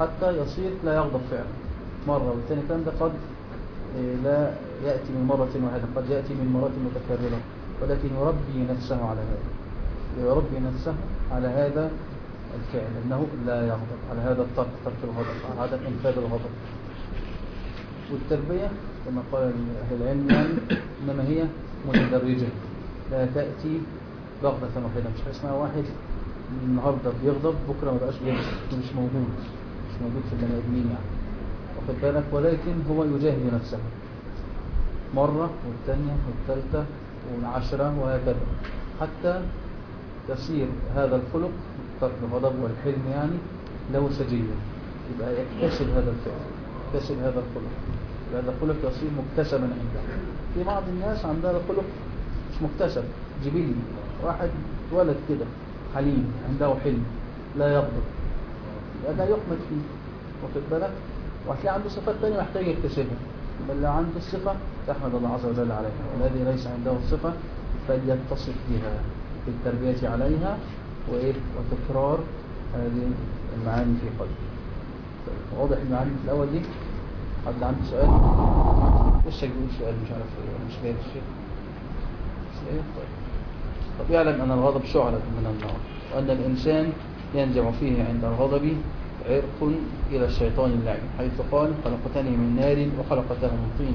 حتى يصير لا يغضب فعلا مرة والثاني الكلام ده قد إيه، لا يأتي من مرة واحدة قد يأتي من مرات متكررة ولكن يربي نفسه على هذا يربي نفسه على هذا الفعل أنه لا يغضب على هذا الترك ترك الغضب على عدم إنفاذ الغضب والتربية كما قال أهل العلم يعني إنما هي متدرجة لا تأتي بغضة واحدة مش اسمها واحد النهارده بيغضب بكرة ما بقاش بيغضب مش موجود مش موجود في البني آدمين يعني واخد بالك ولكن هو يجاهد نفسه مرة والثانية والثالثة والعشرة وهكذا حتى يصير هذا الخلق ترك الغضب والحلم يعني له سجية يبقى يكتسب هذا الفعل يكتسب هذا الخلق يبقى هذا الخلق يصير مكتسبا عنده في بعض الناس عندها الخلق مش مكتسب جبلي واحد ولد كده حليم عنده حلم لا يغضب يبقى ده يحمد فيه واخد بالك وهتلاقي عنده صفات تانية محتاج يكتسبها بل لو عنده الصفة تحمد الله عز وجل عليها والذي ليس عنده الصفة فليتصف بها بالتربية عليها وإيه وتكرار هذه المعاني في قلبه طيب، واضح المعاني في الأول دي حد عنده سؤال وشك بيقول سؤال مش عارف ايه ولا مش جاي الشيء مش جاي طيب طب يعلم أن الغضب شعلة من النار وأن الإنسان ينزع فيه عند الغضب عرق إلى الشيطان اللعين حيث قال خلقتني من نار وخلقته من طين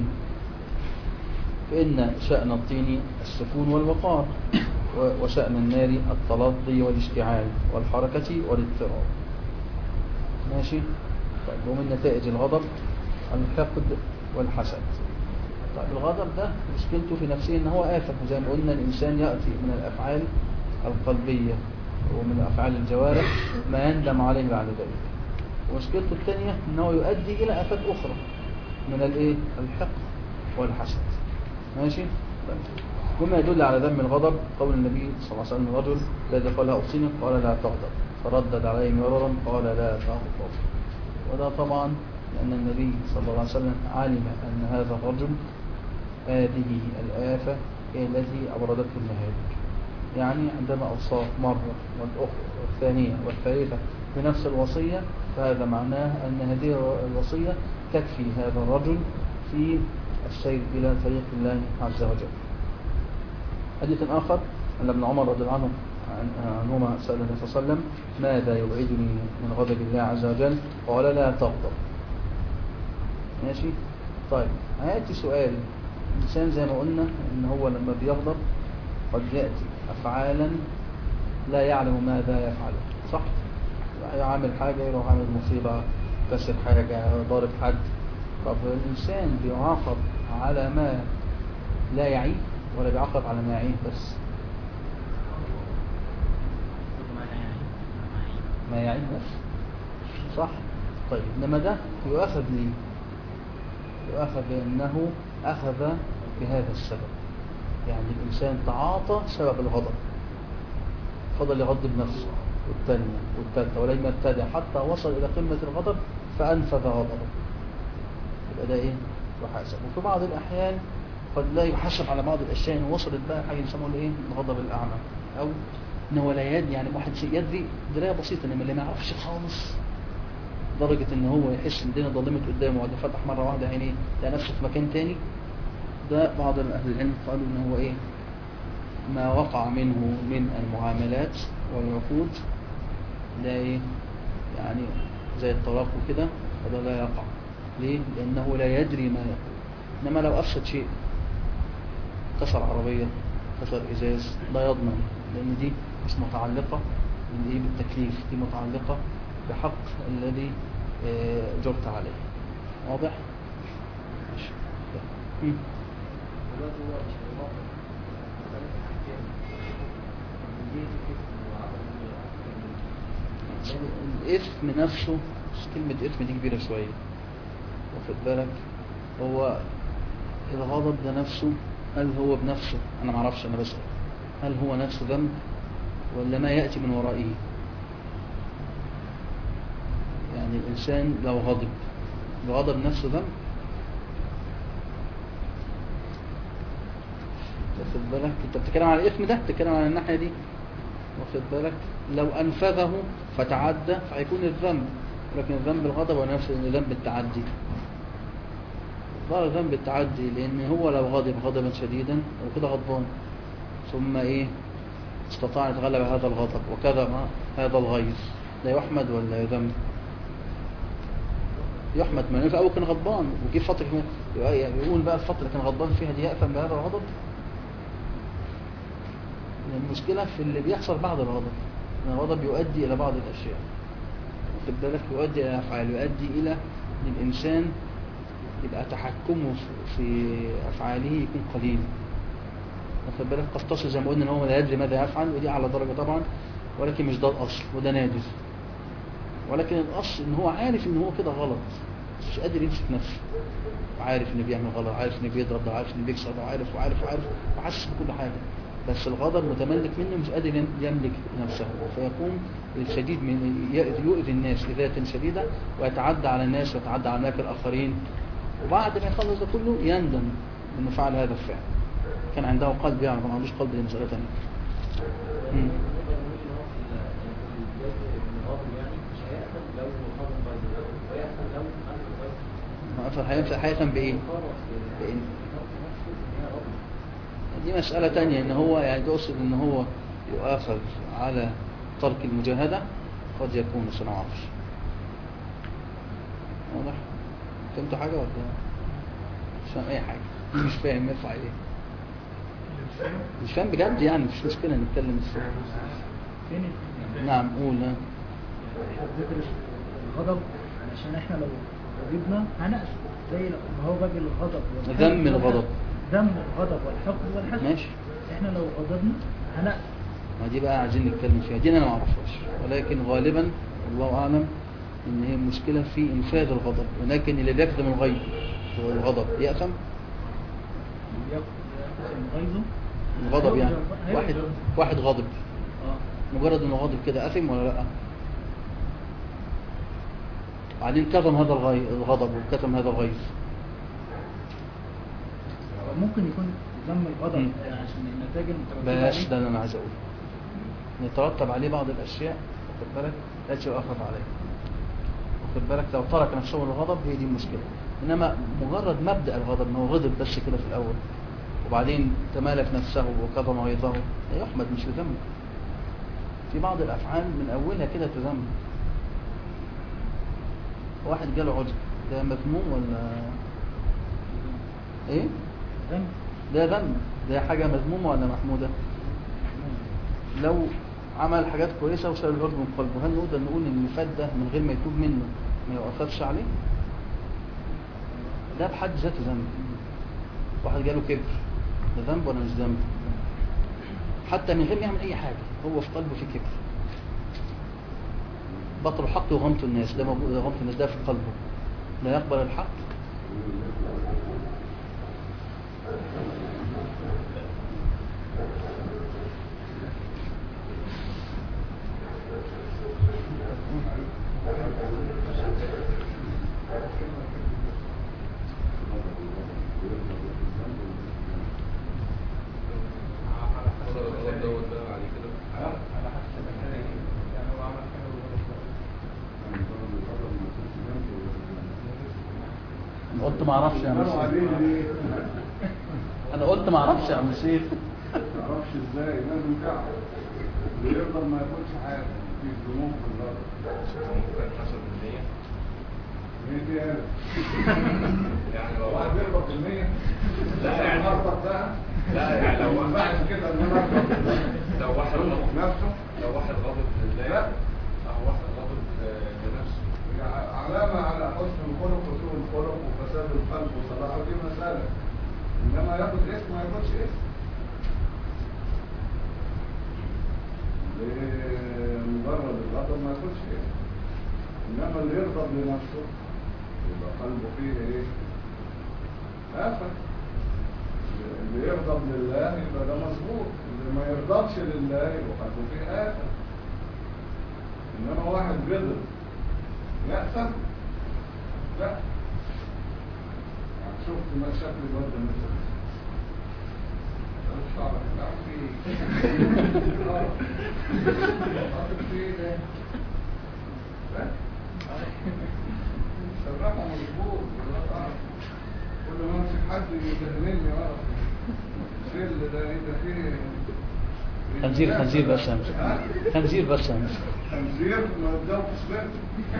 فإن شأن الطين السكون والوقار و- وشأن النار التلظي والاشتعال والحركة والاضطراب ماشي طيب ومن نتائج الغضب الحقد والحسد طيب الغضب ده مشكلته في نفسه ان هو آفة زي ما قلنا الإنسان يأتي من الأفعال القلبية ومن أفعال الجوارح ما يندم عليه بعد ذلك ومشكلته الثانية أنه يؤدي إلى آفات أخرى من الإيه؟ الحقد والحسد ماشي؟ طيب. وما يدل على ذم الغضب قول النبي صلى الله عليه وسلم الرجل الذي قال أوصني قال لا تغضب فردد عليه مرارا قال لا تغضب وده طبعا لأن النبي صلى الله عليه وسلم علم أن هذا الرجل هذه الآفة هي التي أبردته المهالك يعني عندما أوصاه مرة والأخرى والثانية والثالثة بنفس الوصية فهذا معناه أن هذه الوصية تكفي هذا الرجل في السير إلى طريق الله عز وجل حديث آخر أن ابن عمر رضي الله عنه عنهما سأل النبي صلى الله عليه وسلم ماذا يبعدني من غضب الله عز وجل قال لا تغضب ماشي طيب هيأتي سؤال الإنسان زي ما قلنا إن هو لما بيغضب قد يأتي أفعالا لا يعلم ماذا يفعل صح يعمل حاجة يروح عامل مصيبة كسر حاجة ضارب حد طب الإنسان بيعاقب على ما لا يعيه ولا بيعاقب على ما يعيه بس ما يعيه بس صح طيب إنما ده يؤاخذ ليه يؤاخذ بأنه أخذ بهذا السبب يعني الإنسان تعاطى سبب الغضب فضل يغضب نفسه والثانية والثالثة ولم يبتدع حتى وصل إلى قمة الغضب فأنفذ غضبه يبقى ده إيه؟ يحاسب وفي بعض الأحيان قد لا يحاسب على بعض الأشياء إن وصلت بقى حاجة يسموه إيه؟ الغضب الأعمى أو إن هو لا يد يعني واحد شيء يدري دراية بسيطة إنما اللي ما يعرفش خالص لدرجة إن هو يحس إن الدنيا ظلمت قدامه وقد فتح مرة واحدة عينيه لقى نفسه في مكان تاني ده بعض أهل العلم قالوا إن هو إيه ما وقع منه من المعاملات والعقود ده إيه يعني زي الطلاق وكده فده لا يقع ليه؟ لأنه لا يدري ما يقول إنما لو أفسد شيء كسر عربية كسر إزاز لا يضمن لأن دي مش متعلقة من إيه بالتكليف دي متعلقة بحق الذي آه، جرت عليه واضح؟ ماشي. مم. دلوقتي هو مش الموقف ثلاث احكام دي الإثم نفسه بس كلمة إثم دي كبيرة شوية واخد بالك هو الغضب ده نفسه هل هو بنفسه أنا معرفش أنا بسأل هل هو نفسه ذنب ولا ما يأتي من ورائه يعني الإنسان لو غضب الغضب نفسه ذنب واخد بالك انت بتتكلم على الإثم ده بتتكلم على الناحية دي واخد بالك لو أنفذه فتعدى فهيكون الذنب لكن ذنب الغضب هو نفس ذنب التعدي ظهر ذنب التعدي لأن هو لو غضب غضبا شديدا هو كده غضبان ثم إيه استطاع يتغلب هذا الغضب وكذا هذا الغيظ لا يحمد ولا يذم يحمد ما في أول كان غضبان وجي فترة كمان- يقول بقى الفترة اللي كان غضبان فيها دي يأثم بهذا الغضب لأن المشكلة في اللي بيحصل بعد الغضب لأن الغضب يؤدي إلى بعض الأشياء واخد بالك يؤدي إلى أفعال يؤدي إلى أن الإنسان يبقى تحكمه في- في أفعاله يكون قليل واخد بالك قد تصل زي ما قلنا ان هو لا يدري ماذا يفعل ودي على درجة طبعا ولكن مش ده الأصل وده نادر ولكن الأصل ان هو عارف ان هو كده غلط بس مش قادر يمسك نفسه وعارف انه بيعمل غلط عارف انه بيضرب ده عارف انه بيكسر ده وعارف وعارف وعارف وحاسس بكل حاجة بس الغضب متملك منه مش قادر ين- يملك نفسه فيقوم الشديد من ي- يؤذي الناس إذاة شديدة ويتعدى على الناس ويتعدى على ملاك الآخرين وبعد ما يخلص ده كله يندم انه فعل هذا الفعل كان عنده قلب يعني ما عندوش قلب لمسألة تانية مم. ما أصلا هينفع هيفهم بإيه؟ بإن دي مسألة تانية إن هو يعني تقصد إن هو يؤاخذ على ترك المجاهدة قد يكون بس أنا ما أعرفش واضح؟ فهمتوا حاجة ولا مش فاهم أي حاجة مش فاهم يرفع إيه مش فاهم بجد يعني مش مشكلة نتكلم الصبح فين نعم قول ها. ذكر الغضب علشان احنا لو غضبنا هنأس زي لو- ما هو باقي الغضب والحقد ذم الغضب. ذم الغضب والحقد والحسد ماشي. احنا لو غضبنا هنأس ما دي بقى عايزين نتكلم فيها دي انا ما اعرفهاش ولكن غالبا الله اعلم ان هي مشكله في انفاذ الغضب ولكن اللي بيكتم الغيب هو الغضب يأثم يقسم غيظه الغضب يعني هيغضب- واحد هيغضب. واحد غاضب اه مجرد انه غاضب كده اثم ولا لا بعدين كتم هذا الغي... الغضب وكتم هذا الغيظ ممكن يكون ذم الغضب مم. عشان النتائج المترتبة بس عليه. ده اللي انا عايز اقوله يترتب عليه بعض الاشياء واخد بالك لا يؤخذ عليه واخد بالك لو ترك نفسه الغضب هي دي المشكله انما مجرد مبدا الغضب ان هو غضب بس كده في الاول وبعدين تمالك نفسه وكظم غيظه لا يحمد مش يذم في بعض الافعال من اولها كده تذم واحد جاله عجب ده مذموم ولا ايه ذم ده ذم ده حاجه مذمومه ولا محموده لو عمل حاجات كويسة وسال العجب من قلبه هل نقدر نقول ان اللي فات ده من غير ما يتوب منه ما يؤثرش عليه ده بحد ذاته ذنب واحد جاله كبر ده ذنب ولا مش ذنب حتى من غير ما يعمل اي حاجة هو في قلبه في كبر بطل الحق وغمط الناس ده موجود غمط الناس ده في قلبه لا يقبل الحق حصل الغلط دوت بقى عليه كده على حسب النتائج يعني هو عمل حاجة وغلط قلت ما اعرفش يا عم الشيخ انا قلت ما اعرفش يا عم الشيخ معرفش ازاي لازم تعرف اللي يقدر ما ياخدش حاجه في ذنوب في الغرب ممكن حسب النية هي دي قالت يعني لو واحد يقبض بالمية لا يعني يخطط بقى لا يعني لو ما واحد ينفعش كده ان انا اخطط لو واحد غضب نفسه لو واحد غضب لله لا. او واحد غضب آه، لنفسه يعني علامة على حسن الخلق وسوء الخلق وفساد القلب وصلاحه دي مسألة إنما ياخد اسم ما ياخدش اسم لمجرد الغضب ما ياخدش اسم إنما اللي يغضب لنفسه يبقى قلبه فيه إيه؟ آفة اللي يغضب لله يبقى ده مظبوط اللي ما يغضبش لله يبقى قلبه فيه آفة إنما واحد غضب يأثم لا يعني شفت ما شكل الواد ده مثلا الشعر بتاعه فيه آه. حاطط فيه ده لا شرحه مظبوط كل ما امسك حد يجنني ورا الفيل ده ايه ده فيه خنزير خنزير بس همس ها؟ خنزير بس همس خنزير ما بدأوا في سبيرت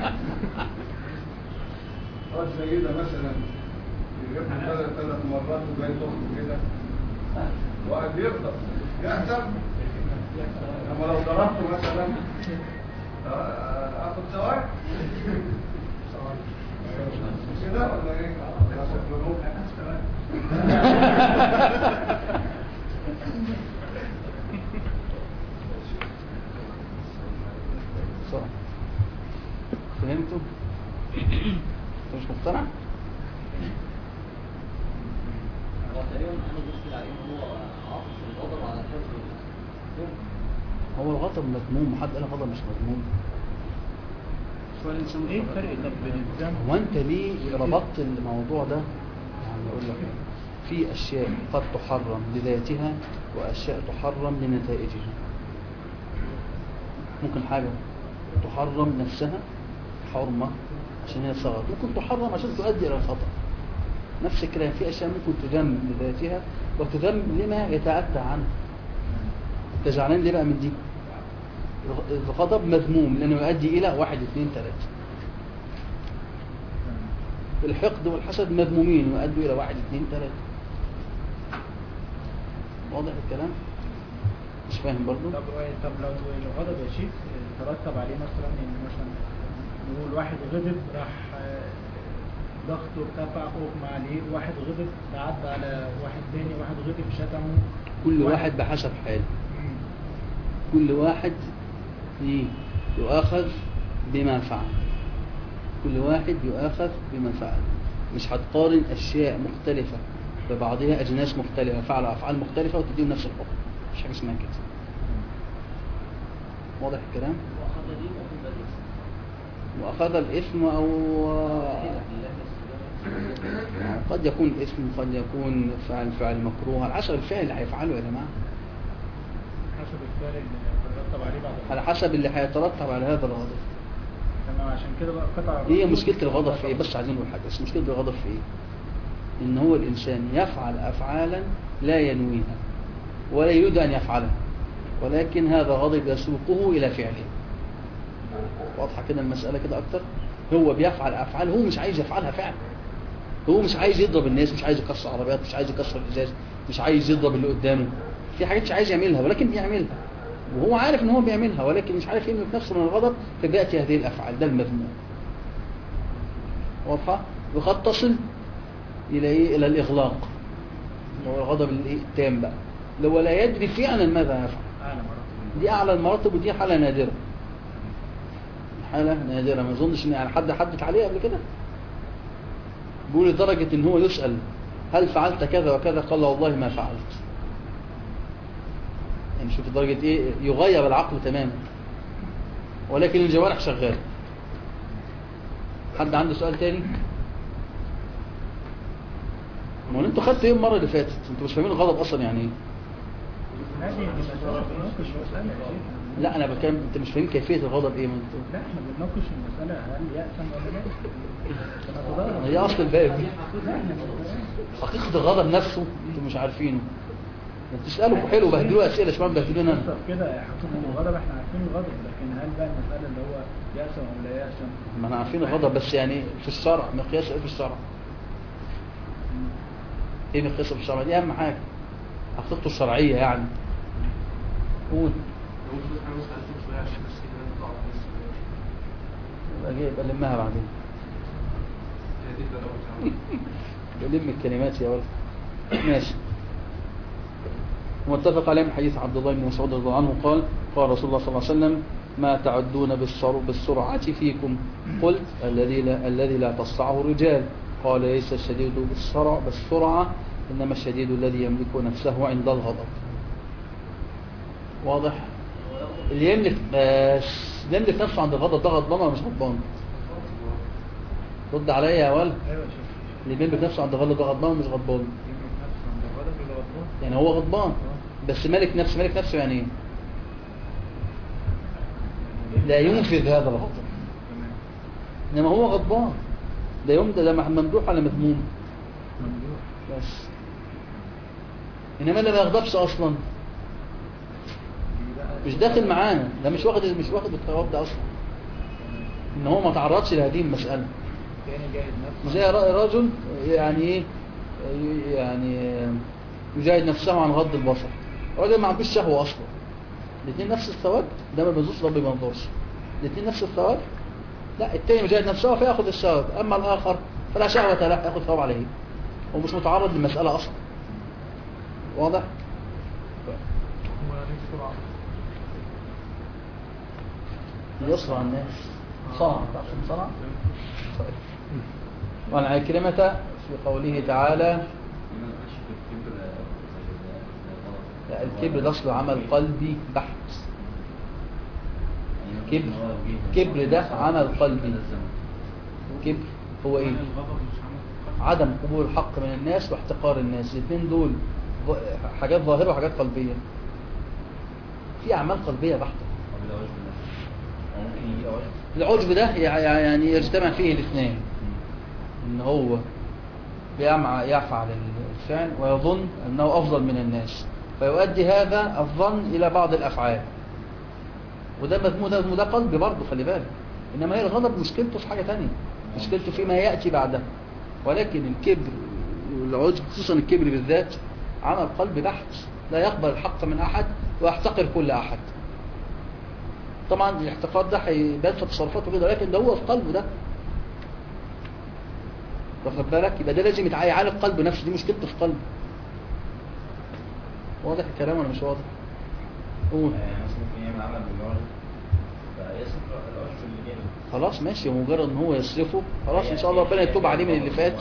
قد زي ده مثلا يجيبني ثلاث ثلاث مرات وجاي تخرج كده واحد يغضب يحزن اما لو ضربته مثلا آه، اخد ثواب كده ولا ايه؟ ياخد ذنوب. صح فهمتوا؟ أنت مش مقتنع؟ هو تقريبا انا بص عليه ان هو عاطف الغضب على الحزب والذم. هو الغضب مذموم حد قال الغضب مش مذموم ايه الفرق طب بين الذنب هو انت ليه ربطت الموضوع ده يعني اقول لك في اشياء قد تحرم لذاتها واشياء تحرم لنتائجها ممكن حاجة تحرم نفسها حرمة عشان هي صغر ممكن تحرم عشان تؤدي الى الخطأ نفس الكلام في اشياء ممكن تذم لذاتها وتذم لما يتأتى عنه انت زعلان ليه بقى من دي الغضب مذموم لانه يؤدي الى واحد اثنين ثلاثة الحقد والحسد مذمومين ويؤدوا الى واحد اثنين ثلاثة واضح الكلام مش فاهم برضو طب طب لو الغضب يا شيخ ترتب عليه مثلا ان مثلا نقول واحد غضب راح آه، ضغطه ارتفع اغمى عليه واحد غضب تعدى على واحد تاني واحد غضب شتمه كل واحد بحسب حاله مم. كل واحد إيه؟ يؤاخذ بما فعل كل واحد يؤاخذ بما فعل مش هتقارن أشياء مختلفة ببعضها أجناس مختلفة فعل أفعال مختلفة وتديهم نفس الحكم مش حاجة اسمها كده واضح الكلام واخذ دي واخذ ده الاسم. وأخذ الإثم أو كده بالله قد يكون الإثم قد يكون فعل فعل مكروه على حسب الفعل اللي هيفعله يا جماعة حسب الفعل اللي ترتب عليه بعد على حسب اللي هيترتب على هذا الغضب تمام عشان كده بقى قطع هي مشكلة الغضب في ايه بس عايزين نقول حاجة بس مشكلة الغضب في ايه ان هو الانسان يفعل افعالا لا ينويها ولا يريد ان يفعلها ولكن هذا غضب يسوقه الى فعله واضحة كده المسألة كده اكتر هو بيفعل افعال هو مش عايز يفعلها فعلا هو مش عايز يضرب الناس مش عايز يكسر عربيات مش عايز يكسر الازاز مش عايز يضرب اللي قدامه في حاجات مش عايز يعملها ولكن بيعملها وهو عارف ان هو بيعملها ولكن مش عارف يملك نفسه من الغضب فبياتي هذه الافعال ده المذموم واضحه وقد تصل الى ايه الى الاغلاق اللي هو الغضب الايه التام بقى اللي هو لا يدري فعلا ماذا يفعل اعلى مراتب دي اعلى المراتب ودي حاله نادره حاله نادره ما اظنش ان يعني حد حدت عليه قبل كده بيقول لدرجه ان هو يسال هل فعلت كذا وكذا قال والله ما فعلت يعني شوف درجه ايه يغير العقل تماما ولكن الجوارح شغاله حد عنده سؤال تاني ما هو انتوا خدتوا ايه المره اللي فاتت انتوا مش فاهمين الغضب اصلا يعني ايه لا دي دي مسألة بنناقش مسألة يا شيخ لا انا بكلم انت مش فاهمين كيفيه الغضب ايه ما انتوا لا احنا بنناقش المسألة هل يأثم ولا لا نتضارب. هي اصل الباب لا احنا بنتضارب. حقيقة الغضب نفسه انتوا مش عارفينه ما تسألوا حلو بهدلوا أسئلة شباب بهدلونا نفسر كده حقيقة الغضب احنا عارفين الغضب لكن هل بقى المسألة اللي هو يأثم أو لا يأثم ما احنا عارفين الغضب بس يعني في الشرع مقياس ايه في الشرع ايه مقياسه في الشرع دي اهم حاجة حقيقته الشرعية يعني قول يبقى جاي يبقى لمها بعدين بلم الكلمات يا ولد ماشي متفق عليه من حديث عبد الله بن مسعود رضي الله عنه قال قال رسول الله صلى الله عليه وسلم ما تعدون بالسر بالسرعة فيكم قلت الذي لا الذي لا تصرعه الرجال قال ليس الشديد بالسرعة بالسرعة إنما الشديد الذي يملك نفسه عند الغضب واضح اللي يملك بس اللي يملك نفسه عند الغضب ده غضبان ولا مش غضبان رد عليا يا ولد ايوه يا شيخ اللي بيملك نفسه عند الغضب ده غضبان ولا مش غضبان يملك نفسه عند الغضب ولا غضبان يعني هو غضبان بس ملك نفسه ملك نفسه يعني ايه لا ينفذ هذا الغضب تمام انما هو غضبان ده يوم ده ده ممدوح ولا مذموم ممدوح بس انما اللي ما يغضبش اصلا دي بقى- مش داخل معانا ده مش واخد مش واخد الثواب ده اصلا ان هو ما تعرضش لهذه المساله تاني جاهد نفسه زي را- رجل يعني ايه يعني يجاهد نفسه عن غض البصر راجل ما عندوش شهوه اصلا الاثنين نفس الثواب ده ما بينظرش ربي ما ينظرش الاثنين نفس الثواب لا التاني يجاهد نفسه فياخذ الثواب اما الاخر فلا شهوه له ياخذ ثواب عليه هو مش متعرض للمساله اصلا واضح يسرع الناس صنع تعرف صنع طيب. وعن عكرمة في قوله تعالى لا الكبر ده اصله عمل قلبي بحت كبر كبر ده عمل قلبي كبر هو ايه عدم قبول الحق من الناس واحتقار الناس الاثنين دول ظ- حاجات ظاهرة وحاجات قلبية في اعمال قلبية بحتة العجب ده يع- يعني يجتمع فيه الاثنين ان هو يمع يفعل الفعل ويظن انه افضل من الناس فيؤدي هذا الظن الى بعض الافعال وده مذموم ده ده قلب برضه خلي بالك انما هي الغضب مشكلته في حاجه تانية مشكلته فيما ياتي بعدها ولكن الكبر والعجب خصوصا الكبر بالذات عمل قلب بحت لا يقبل الحق من احد ويحتقر كل احد طبعا الاحتقار ده هيبان في تصرفاته كده لكن ده هو في قلبه ده واخد بالك يبقى ده لازم يتعالج يعالج قلبه نفسه دي مشكلته في قلبه واضح الكلام ولا مش واضح قول خلاص ماشي مجرد ان هو يصرفه خلاص ان شاء الله ربنا يتوب عليه من اللي فات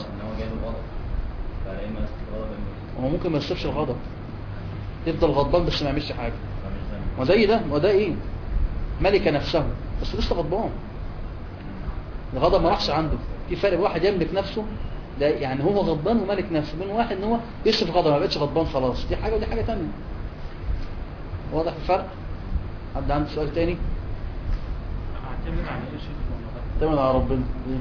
هو ممكن ما يصرفش الغضب يفضل غضبان بس ما يعملش حاجه وده ايه ده وده ايه ملك نفسه بس لسه غضبان الغضب ما راحش عنده في فرق بين واحد يملك نفسه ده يعني هو غضبان وملك نفسه بين واحد ان هو يصرف غضب ما بقتش غضبان خلاص دي حاجه ودي حاجه ثانيه واضح الفرق حد عنده سؤال تاني اعتمد على ايه شيء في الموضوع اعتمد على ربنا يعني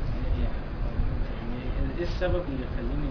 ايه السبب اللي يخليني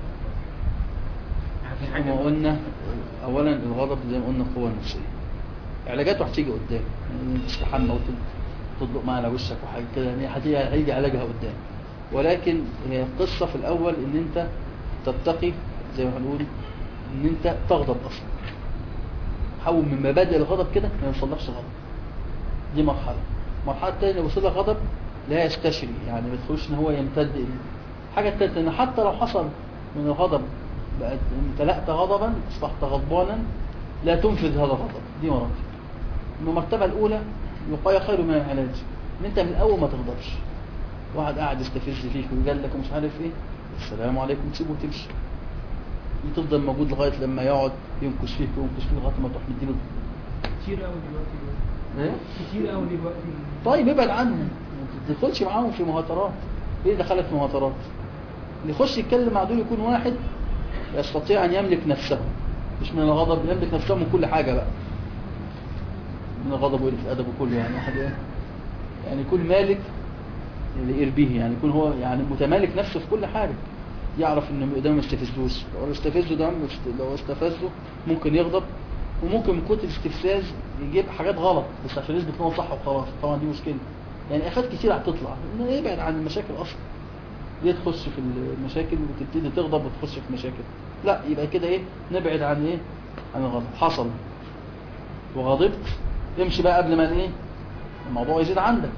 ما في حاجه كما قلنا اولا الغضب زي ما قلنا قوه نفسيه علاجاته هتيجي قدام يعني تستحمى وتطلق معاه على وشك وحاجه كده يعني هتيجي هيجي علاجها قدام ولكن هي القصه في الاول ان انت تتقي زي ما هنقول ان انت تغضب اصلا حول من مبادئ الغضب كده ما يوصلكش غضب دي مرحله المرحله الثانيه وصل لك غضب لا يستشري يعني ما تخش ان هو يمتد إليه. الحاجه الثالثه ان حتى لو حصل من الغضب بقت امتلأت غضبا اصبحت غضبانا لا تنفذ هذا الغضب دي مراتب المرتبه الاولى الوقايه خير من العلاج ان انت من الاول ما تغضبش واحد قاعد يستفز فيك ويقول لك ومش عارف ايه السلام عليكم تسيبه وتمشي تفضل موجود لغايه لما يقعد ينكش فيك وينكش فيك لغايه ما تروح مديله كتير قوي دلوقتي دول. ايه كتير قوي دلوقتي طيب ابعد عنهم ما تدخلش معاهم في مهاترات ايه دخلت في مهاترات اللي يخش يتكلم مع دول يكون واحد يستطيع ان يملك نفسه مش من الغضب يملك نفسه من كل حاجه بقى من الغضب وقله الادب وكله يعني واحد ايه يعني يكون مالك لإربيه يعني يكون هو يعني متمالك نفسه في كل حاجه يعرف ان اللي قدامه ما يستفزوش لو استفزه ده لو استفزه ممكن يغضب وممكن من كتر الاستفزاز يجيب حاجات غلط بس عشان يثبت ان هو صح وخلاص طبعا دي مشكله يعني افات كتير هتطلع إنه يبعد عن المشاكل اصلا ليه تخش في المشاكل وتبتدي تغضب وتخش في مشاكل لا يبقى كده ايه نبعد عن ايه عن الغضب حصل وغضبت امشي بقى قبل ما ايه الموضوع يزيد عندك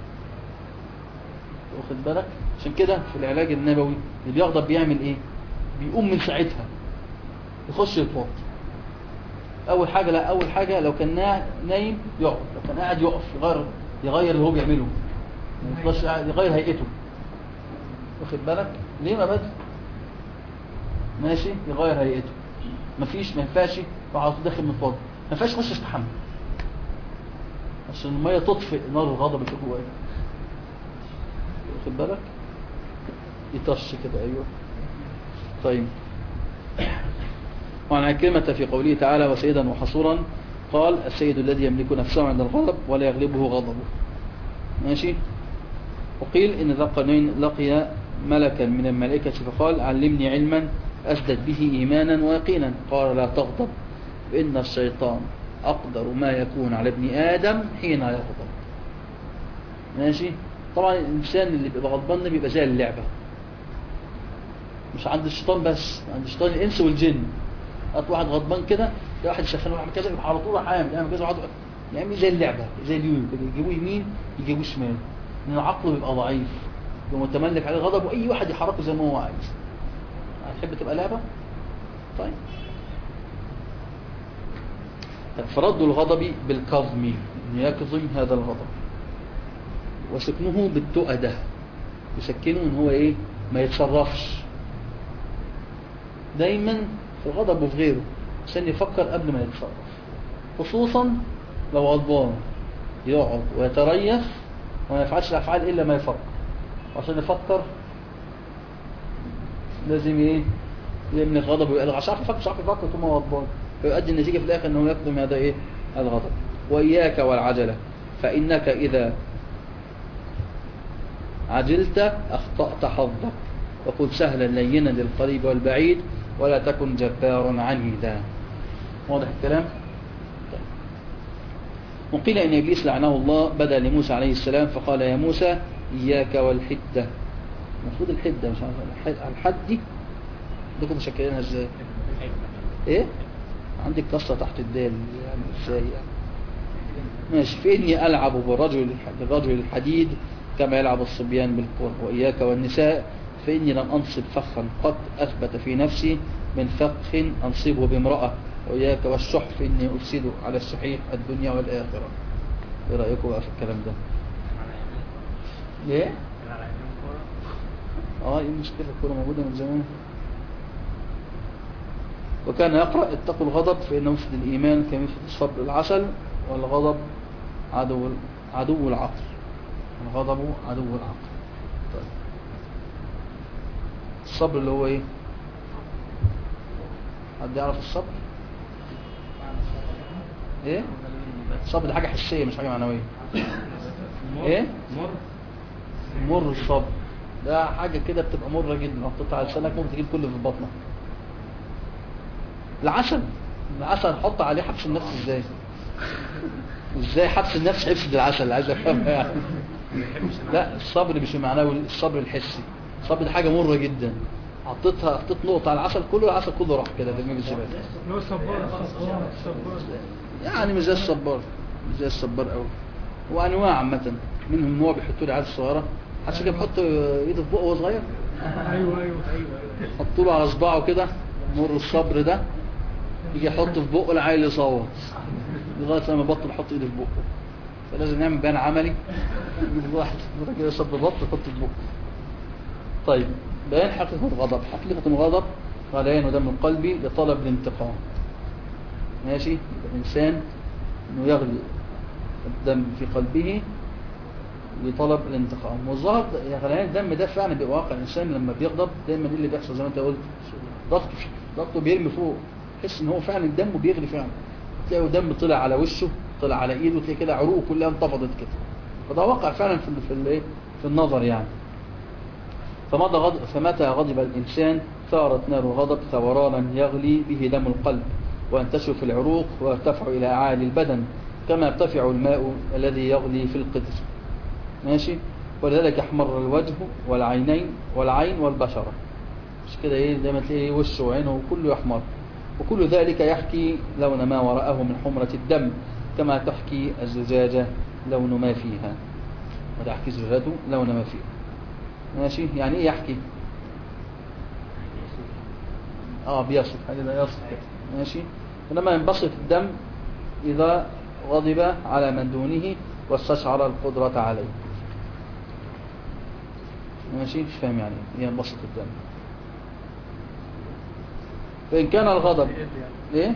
واخد بالك عشان كده في العلاج النبوي اللي بيغضب بيعمل ايه بيقوم من ساعتها يخش يتوضا اول حاجه لا اول حاجه لو كان نا- نايم يقعد لو كان قاعد يقف يغير يغير اللي هو بيعمله ما يفضلش قاعد يغير هيئته واخد بالك ليه ما بدأ ماشي يغير هيئته مفيش ما ينفعش يروح على طول داخل متوضا ما ينفعش يخش يستحمى عشان الميه تطفئ نار الغضب اللي جواه واخد بالك يطش كده ايوه طيب وعن عكرمة في قوله تعالى وسيدا وحصورا قال السيد الذي يملك نفسه عند الغضب ولا يغلبه غضبه ماشي وقيل إن ذا القرنين لقي ملكا من الملائكة فقال علمني علما أزدد به إيمانا ويقينا قال لا تغضب فإن الشيطان أقدر ما يكون على ابن آدم حين يغضب ماشي طبعا الإنسان اللي بيبقى غضبان ده بيبقى زي اللعبة مش عند الشيطان بس عند الشيطان الإنس والجن هات واحد غضبان كده ده واحد شغال واحد كذا يبقى على طول راح عامل يعمل كذا واحد يعمل زي اللعبة زي اليويو كده يجيبوه يمين يجيبوه شمال لأن عقله بيبقى ضعيف يبقى متملك عليه غضب وأي واحد يحركه زي ما هو عايز هتحب تبقى لعبة؟ طيب طيب، فرد الغضب بالكظم إنه يكظم هذا الغضب وسكنه بالتؤدة يسكنه ان هو ايه ما يتصرفش دايما في الغضب وفي غيره عشان يفكر قبل ما يتصرف خصوصا لو غضبان يقعد ويتريث وما يفعلش الافعال الا ما يفكر عشان يفكر لازم ايه من الغضب ويقلق عشان يعرف يفكر مش عارف يفكر طول ما هو غضبان فيؤدي النتيجه في الاخر انه يقدم هذا ايه الغضب واياك والعجله فانك اذا عجلت أخطأت حظك وقل سهلا لينا للقريب والبعيد ولا تكن جبارا عنيدا واضح الكلام طيب. وقيل إن إبليس لعنه الله بدأ لموسى عليه السلام فقال يا موسى إياك والحدة المفروض الحدة مش عارف الحد- الحد دي عندكم مشكلينها ازاي ايه عندك كسرة تحت الدال يعني ازاي يعني ماشي فإني ألعب بالرجل بالرجل الحديد كما يلعب الصبيان بالكرة وإياك والنساء فإني لم أنصب فخا قد أثبت في نفسي من فخ أنصبه بامرأة وإياك والشح فإني أفسد على الصحيح الدنيا والآخرة إيه رأيكم بقى في الكلام ده؟ ليه؟ اه ايه المشكلة الكورة موجودة من زمان وكان يقرأ اتقوا الغضب فإنه يفسد الإيمان كما يفسد الصبر العسل والغضب عدو عدو العقل الغضب عدو العقل طيب. الصبر اللي هو ايه حد يعرف الصبر ايه الصبر دي حاجة حسية مش حاجة معنوية ايه مر مر الصبر ده حاجة كده بتبقى مرة جدا لو حطيتها على لسانك ممكن تجيب كل اللي في بطنك العسل العسل حط عليه حبس النفس ازاي ازاي حبس النفس يفسد العسل عايز افهمها يعني لا الصبر مش معناه الصبر الحسي الصبر دي حاجة مرة جدا حطيتها حطيت نقطة على العسل كله العسل كله راح كده في الزبالة لو صبار صبار صبار يعني مش زي الصبار مش زي الصبار قوي وانواع عامة منهم نوع بيحطوا لي عيال صغيرة حدش كده بيحط ايده في بقه وهو صغير ايوه ايوه ايوه ايوه حطوا له على صباعه كده مر الصبر ده يجي يحطه في بقه العيل يصوت لغايه لما يبطل يحط ايده في بقه فلازم نعمل بيان عملي نجيب واحد راجل يصب بط يحط في بقه طيب بيان حقيقه الغضب حقيقه الغضب غليان دم القلب لطلب الانتقام ماشي يبقى الانسان انه يغلي الدم في قلبه لطلب الانتقام والظاهر يا غليان الدم ده فعلا بيبقى واقع الانسان لما بيغضب دايما ايه اللي بيحصل زي ما انت قلت ضغطه ضغطه بيرمي فوق تحس ان هو فعلا دمه بيغلي فعلا تلاقي دم طلع على وشه طلع على ايده تلاقي كده عروقه كلها انتفضت كده فده واقع فعلا في ال- في الايه في النظر يعني فمتى غضب فمتى غضب الانسان ثارت نار الغضب ثورانا يغلي به دم القلب وينتشر في العروق ويرتفع الى اعالي البدن كما يرتفع الماء الذي يغلي في القدر ماشي ولذلك يحمر الوجه والعينين والعين والبشرة مش كده ايه دايما تلاقي وشه وعينه كله يحمر وكل ذلك يحكي لون ما وراءه من حمرة الدم كما تحكي الزجاجة لون ما فيها وتحكي زجاجته لون ما فيها ماشي يعني ايه يحكي اه بيصف هذا ده يصف كده ماشي انما ينبسط الدم اذا غضب على من دونه واستشعر القدرة عليه ماشي مش فاهم يعني ايه ينبسط الدم فإن كان الغضب ايه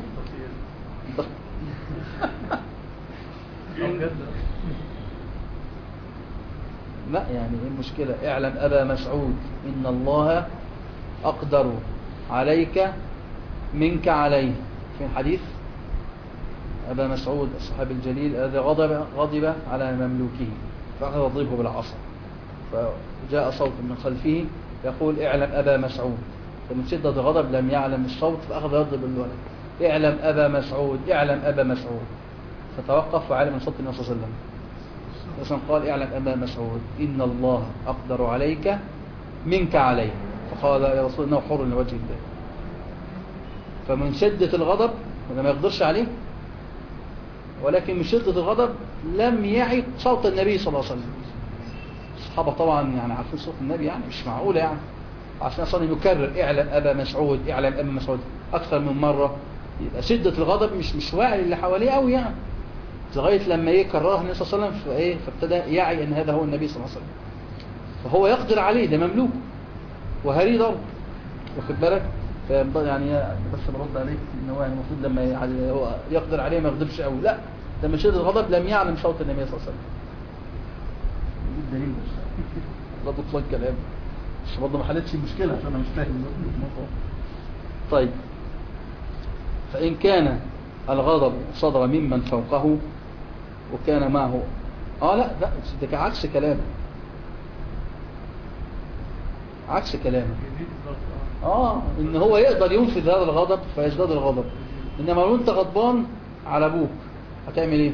لا يعني ايه المشكلة اعلم أبا مسعود إن الله أقدر عليك منك عليه في الحديث أبا مسعود الصحابي الجليل الذي غضب غضب على مملوكه فأخذ يضربه بالعصا فجاء صوت من خلفه يقول اعلم أبا مسعود فمن شدة الغضب لم يعلم الصوت فأخذ يضرب الولد اعلم أبا مسعود اعلم أبا مسعود فتوقف وعلم من صوت النبي صلى الله عليه وسلم مثلا قال اعلم أبا مسعود إن الله أقدر عليك منك عليه فقال يا رسول الله حر لوجه الله فمن شدة الغضب وده ما يقدرش عليه ولكن من شدة الغضب لم يعي صوت النبي صلى الله عليه وسلم الصحابة طبعا يعني عارفين صوت النبي يعني مش معقولة يعني عشان اصلا يكرر اعلم ابا مسعود اعلم ابا مسعود اكثر من مرة يبقى شدة الغضب مش مش واعي اللي حواليه قوي يعني لغاية لما ايه كررها النبي صلى الله عليه وسلم فايه فابتدى يعي ان هذا هو النبي صلى الله عليه وسلم فهو يقدر عليه ده مملوك وهري ضرب واخد بالك فيبقى يعني بس برد عليك ان هو يعني المفروض لما يعني هو يقدر عليه ما يغضبش قوي لا ده من شدة الغضب لم يعلم صوت النبي صلى الله عليه وسلم دي الدليل بس ده بطلان كلام بس برضه ما حلتش المشكلة عشان انا مش فاهم الموضوع طيب فإن كان الغضب صدر ممن فوقه وكان معه اه لا لا ده عكس كلامه عكس كلامه اه ان هو يقدر ينفذ هذا الغضب فيزداد الغضب انما لو انت غضبان على ابوك هتعمل ايه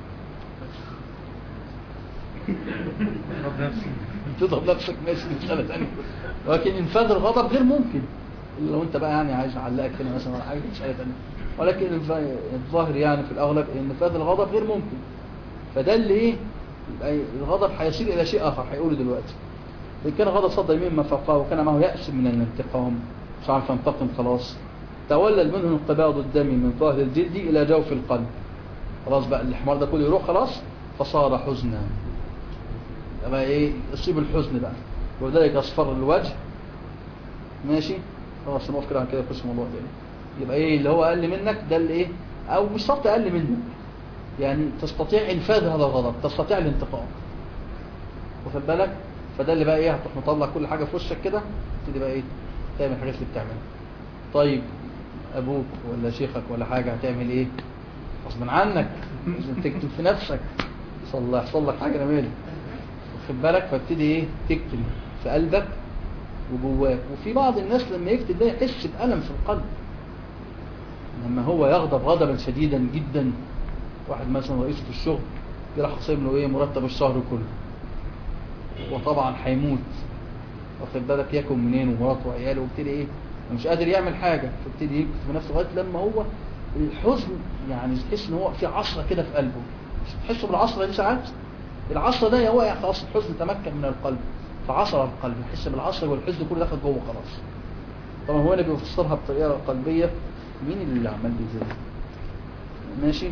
تضرب نفسك ماشي دي مسألة ثانيه ولكن انفاذ الغضب غير ممكن إلا لو انت بقى يعني عايز اعلقك هنا مثلا ولا حاجه دي مسألة ثانيه ولكن الف- الظاهر يعني في الاغلب ان انفاذ الغضب غير ممكن فده اللي ايه يبقى الغضب هيسير الى شيء اخر هيقوله دلوقتي إن كان غضب صدر مما فوقه وكان معه يأس من الانتقام مش عارف ينتقم خلاص تولد منه انقباض الدم من ظاهر الجلد إلى جوف القلب خلاص بقى الحمار ده كله يروح خلاص فصار حزنا يبقى ايه يصيب الحزن بقى وذلك اصفر الوجه ماشي خلاص نقف كده عن كده نخش الموضوع تاني يبقى ايه اللي هو اقل منك ده اللي ايه او مش شرط اقل منك يعني تستطيع انفاذ هذا الغضب تستطيع الانتقام واخد بالك فده اللي بقى ايه هتروح مطلع كل حاجه في وشك كده تبتدي بقى ايه تعمل الحاجات اللي بتعملها طيب ابوك ولا شيخك ولا حاجه هتعمل ايه غصب عنك لازم تكتب في نفسك يحصل يحصل لك حاجه انا مالي واخد بالك فابتدي ايه تكتب في قلبك وجواك وفي بعض الناس لما يكتب ده يحس بألم في القلب لما هو يغضب غضبا شديدا جدا واحد مثلا رئيسه في الشغل يروح خصم له ايه مرتب الشهر كله وطبعا هيموت واخد بالك ياكل منين ومراته وعياله وابتدي ايه مش قادر يعمل حاجه فابتدي يكتب في نفسه لغايه لما هو الحزن يعني تحس ان هو في عصره كده في قلبه مش تحسوا بالعصره دي ساعات العصره ده هو يعني خلاص الحزن تمكن من القلب فعصر القلب يحس بالعصر والحزن كله دخل جوه خلاص طبعا هو اللي بيفسرها بطريقه قلبيه مين اللي عمال بيزيد ماشي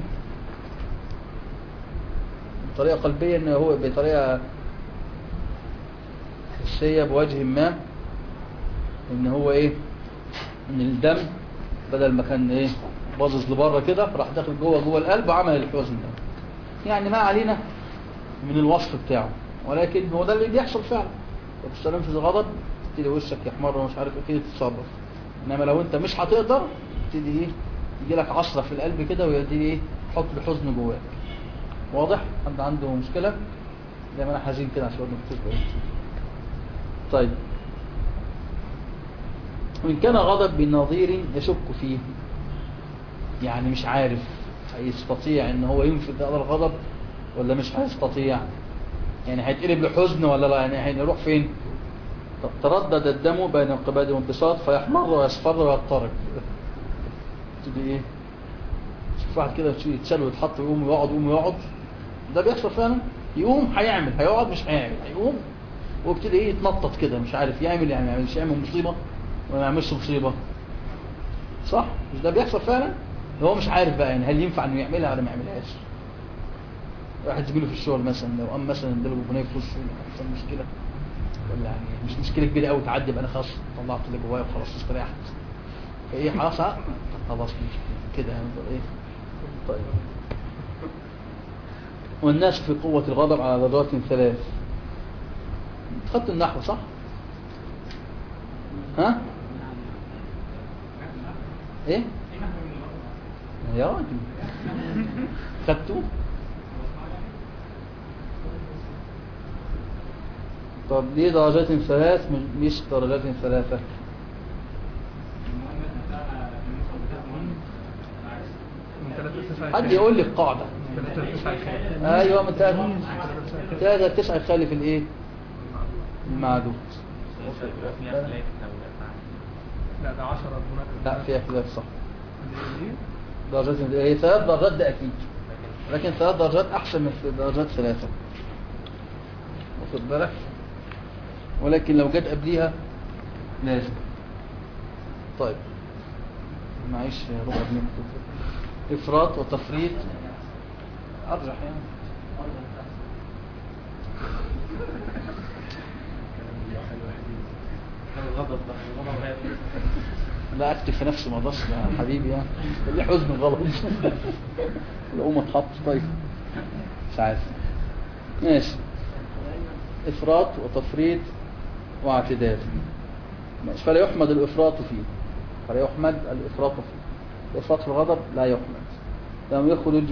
بطريقه قلبيه ان هو بطريقه حسيه بوجه ما ان هو ايه ان الدم بدل ما كان ايه باظظ لبره كده راح داخل جوه جوه القلب وعمل الحزن ده يعني ما علينا من الوصف بتاعه ولكن هو ده اللي بيحصل فعلا وبتستلم في الغضب تبتدي وشك يحمر ومش عارف ايه تتصرف انما لو انت مش هتقدر تبتدي ايه يجي لك عصره في القلب كده ويبتدي ايه تحط الحزن جواك واضح حد عنده مشكله زي ما انا حزين كده عشان نكتب طيب وإن كان غضب بنظير يشك فيه يعني مش عارف هيستطيع ان هو ينفذ هذا الغضب ولا مش هيستطيع يعني هيتقلب لحزن ولا لا يعني هيروح فين طب تردد الدم بين انقباض وانبساط فيحمر ويصفر ويضطرب تبقى ايه شوف واحد كده يتشال ويتحط ويقوم ويقعد ويقوم ويقعد ده بيحصل فعلا يقوم هيعمل هيقعد مش هيعمل هيقوم وابتدي ايه يتنطط كده مش عارف يعمل يعني ما يعملش يعمل مصيبه وما يعملش مصيبه صح مش ده بيحصل فعلا هو مش عارف بقى يعني هل ينفع انه يعملها ولا ما يعملهاش واحد زميله في الشغل مثلا لو قام مثلا اداله بنيه في وشه حصل مشكله ولا يعني مش مشكله كبيره قوي تعدي بقى انا خلاص طلعت اللي جوايا وخلاص استريحت فايه خلاص ها؟ خلاص مش كده يعني ايه طيب والناس في قوة الغضب على درجات ثلاث خدت النحو صح ها ايه يا راجل خدته طب ليه درجات ثلاث مش- مش درجات ثلاثة من ثلاثة لتسعة حد يقول لي القاعدة من ثلاثة لتسعة كام؟ ايوه من ثلاثة ثلاثة لتسعة يخلي في الايه المعدود لا ده 10 هناك لا فيها خلاف صح دي درجات هي ثلاث درجات ده اكيد لكن ثلاث درجات احسن من درجات ثلاثة واخد بالك ولكن لو جت قبليها لازم طيب معيش ربع جنيه مكتوب. افراط وتفريط ارجح يعني الغضب بقى الغضب غير لا اكتب في نفسي ما اقدرش يا حبيبي يعني اللي حزن غلط الأم اتحط طيب مش عارف ماشي افراط وتفريط واعتدال ماشي فلا يحمد الافراط فيه فلا يحمد الافراط فيه الافراط في الغضب لا يحمد لم يخرج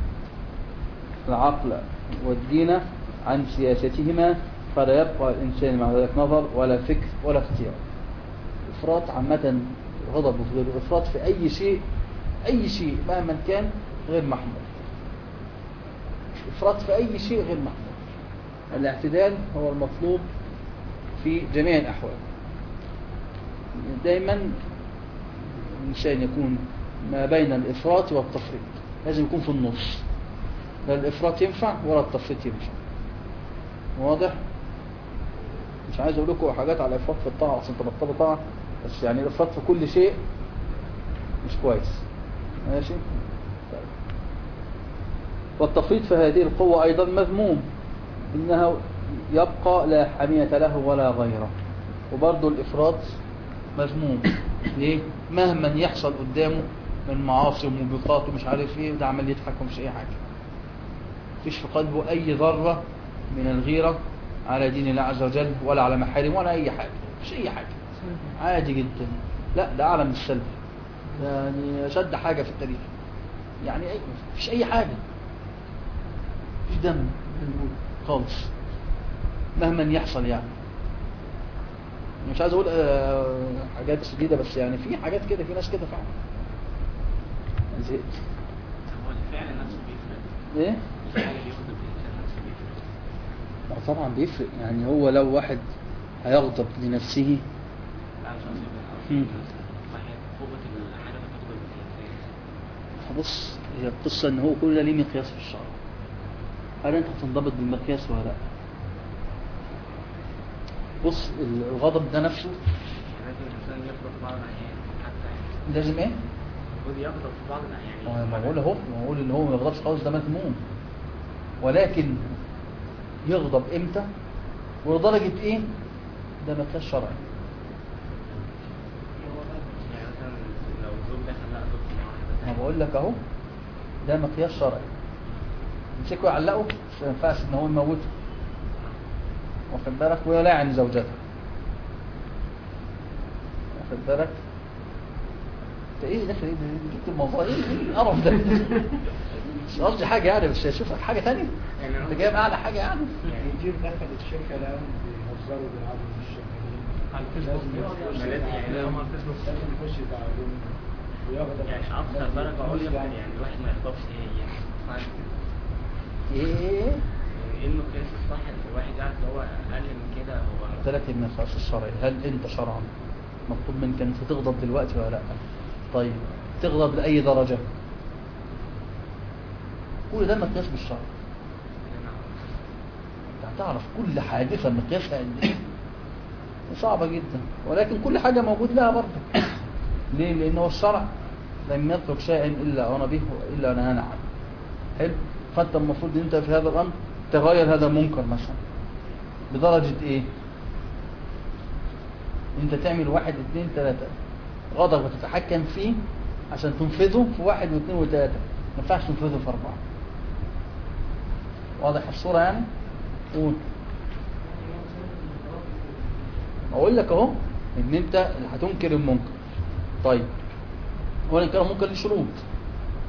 العقل والدين عن سياستهما فلا يبقى الإنسان مع ذلك نظر ولا فكر ولا اختيار إفراط عامة غضب وغير إفراط في أي شيء أي شيء مهما كان غير محمود إفراط في أي شيء غير محمود الاعتدال هو المطلوب في جميع الأحوال دائما الإنسان يكون ما بين الإفراط والتفريط لازم يكون في النص لا الإفراط ينفع ولا التفريط ينفع واضح مش عايز اقول لكم حاجات على الافراط في الطاعه عشان تبطلوا طاعه بس يعني الافراط في كل شيء مش كويس ماشي طيب. والتفريط في هذه القوة أيضا مذموم إنها يبقى لا حمية له ولا غيره وبرضه الإفراط مذموم ليه؟ مهما يحصل قدامه من معاصي وموبقات ومش عارف ايه وده عمال يضحك ومش اي حاجة مفيش في قلبه أي ذرة من الغيرة على دين الله عز وجل ولا على محارم ولا أي حاجة مش أي حاجة عادي جدا لا ده أعلى من السلب يعني أشد حاجة في التاريخ يعني أي مفيش أي حاجة مفيش دم خالص مهما يحصل يعني مش عايز أقول آه، حاجات شديدة بس يعني في حاجات كده في ناس كده فعلا زهقت هو الفعل نفسه بيفرق ايه الفعل بياخد الانسان نفسه بيفرق لا طبعا بيفرق يعني هو لو واحد هيغضب لنفسه لا مش قصدي بقى مم. واحد قوة الحاجة اللي بتاخد الانسان بص هي القصة ان هو كل ده ليه مقياس في الشرع هل انت هتنضبط بالمقياس ولا لا بص الغضب ده نفسه لازم الانسان يغضب في بعض الاحيان حتى يعني لازم ايه المفروض يغضب في بعض الاحيان هو ما بقول اهو ما بقول ان هو ما يغضبش خالص ده مذموم ولكن يغضب امتى ولدرجة ايه ده مقياس شرعي يعني مثلا لو الزوج دخل لقى زوجته مع واحدة ما تانية بقول لك اهو ده مقياس شرعي يمسكه يعلقه مش ما ينفعش ان هو يموته واخد بالك ويلاعن زوجته واخد بالك انت ايه داخل ايه ده- جبت الموضوع ايه إيه القرف ده مش قصدي حاجه يعني بس اشوف لك حاجه ثانيه يعني انت جايب اعلى حاجه يعني يعني كتير دخل الشركة الآن بيهزروا بيلعبوا من الشغالين على الفيسبوك لازم ما لازم يعني لا لو ما الفيسبوك لازم يخش يزعلون ويغضب يعني اكثر درجة عليا ممكن يعني الواحد ما يغضبش ايه يعني بعد كده. ايه يعني ايه المقياس الصح اللي الواحد يعرف اللي هو اقل من كده هو قلت لك المقياس الشرعي هل انت شرعا مطلوب منك انت تغضب دلوقتي ولا لا طيب تغضب لاي درجه كل ده مقياس بالشرع انت هتعرف كل حادثة مقياسها قد ايه صعبة جدا ولكن كل حاجة موجود لها برضه ليه؟ لأن هو الشرع لم يترك شيئا إلا أمر به وإلا نهانا عنه حلو فأنت المفروض أنت في هذا الأمر تغير هذا المنكر مثلا بدرجة إيه؟ أنت تعمل واحد اثنين ثلاثة غضب وتتحكم فيه عشان تنفذه في واحد واثنين وثلاثة ما ينفعش تنفذه في أربعة واضح الصورة يعني؟ قول اقول لك اهو ان انت اللي هتنكر المنكر طيب هو الانكار المنكر ليه شروط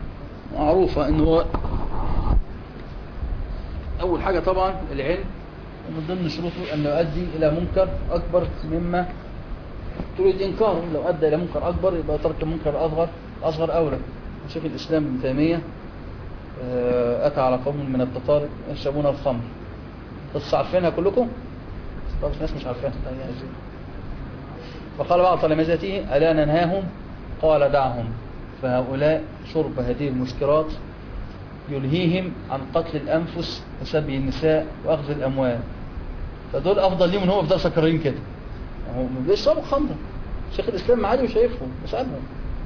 معروفة ان هو اول حاجة طبعا العلم ومن ضمن شروطه أن يؤدي إلى منكر أكبر مما تريد إنكاره لو أدى إلى منكر أكبر يبقى ترك المنكر الأصغر أصغر أولى شيخ الإسلام ابن تيمية آه، أتى على قوم من التتار يشربون الخمر قصة عارفينها كلكم؟ طب الناس مش عارفينها طيب يا زين. فقال بعض تلامذته ألا ننهاهم قال دعهم فهؤلاء شرب هذه المسكرات يلهيهم عن قتل الأنفس وسبي النساء وأخذ الأموال فدول أفضل ليهم من هو يفضل سكرين كده يعني هم بيشربوا خمرة شيخ الإسلام معادي وشايفهم بسألهم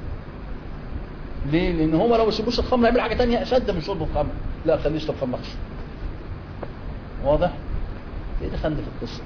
ليه؟ لأن هم لو ما يشربوش الخمر يعمل حاجة تانية أشد من شرب الخمر لا خليه يشرب خمر أحسن واضح؟ ايه دخلنا في القصة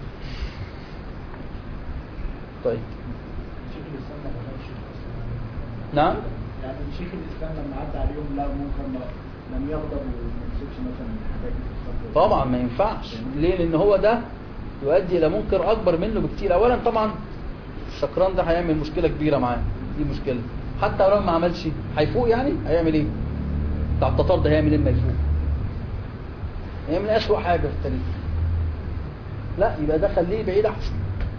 طيب شيخ الاسلام ما غيرش القصة. نعم يعني شيخ الاسلام لما عدى عليهم لا ممكن ما- لم يغضب وما يمسكش مثلا حاجات الخمر. طبعا ما ينفعش ليه لان هو ده يؤدي الى منكر اكبر منه بكتير اولا طبعا السكران ده هيعمل مشكله كبيره معاه دي مشكله حتى لو ما عملش هيفوق يعني هيعمل ايه بتاع التتار ده هيعمل ايه لما يفوق هيعمل اسوأ حاجه في التاريخ لا يبقى ده خليه بعيد احسن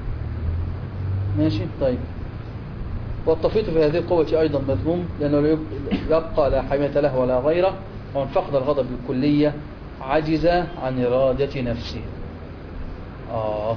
ماشي طيب والتفريط في هذه القوة أيضا مذموم لأنه لا يب- يبقى لا حمية له ولا غيره ومن فقد الغضب بالكلية عجز عن إرادة نفسه آه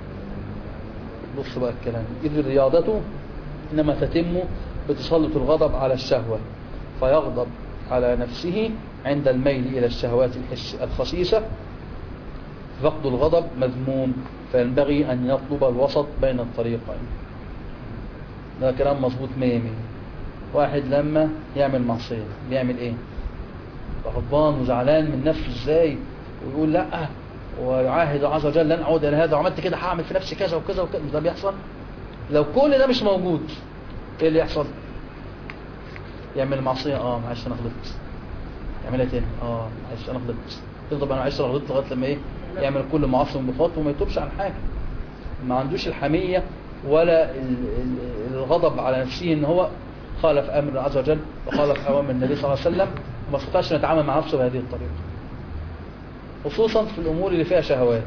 بص بقى الكلام إذ الرياضة إنما تتم بتسلط الغضب على الشهوة فيغضب على نفسه عند الميل إلى الشهوات الحس- الخسيسة فقد الغضب مذموم فينبغي أن يطلب الوسط بين الطريقين ده كلام مظبوط مية مية واحد لما يعمل معصية بيعمل ايه غضبان وزعلان من نفسه ازاي ويقول لا ويعاهد الله عز وجل لن اعود الى هذا وعملت كده هعمل في نفسي كذا وكذا وكذا مش ده بيحصل لو كل ده مش موجود ايه اللي يحصل يعمل معصية اه معلش انا غلطت يعملها تاني اه معلش انا غلطت يفضل بقى معلش انا غلطت لغايه لما ايه يعمل كل معاصي وانبساط وما يتوبش عن حاجه ما عندوش الحمية ولا ال- ال- الغضب على نفسه ان هو خالف امر الله عز وجل وخالف اوامر النبي صلى الله عليه وسلم وما استطاعش إنه يتعامل مع نفسه بهذه الطريقة خصوصا في الامور اللي فيها شهوات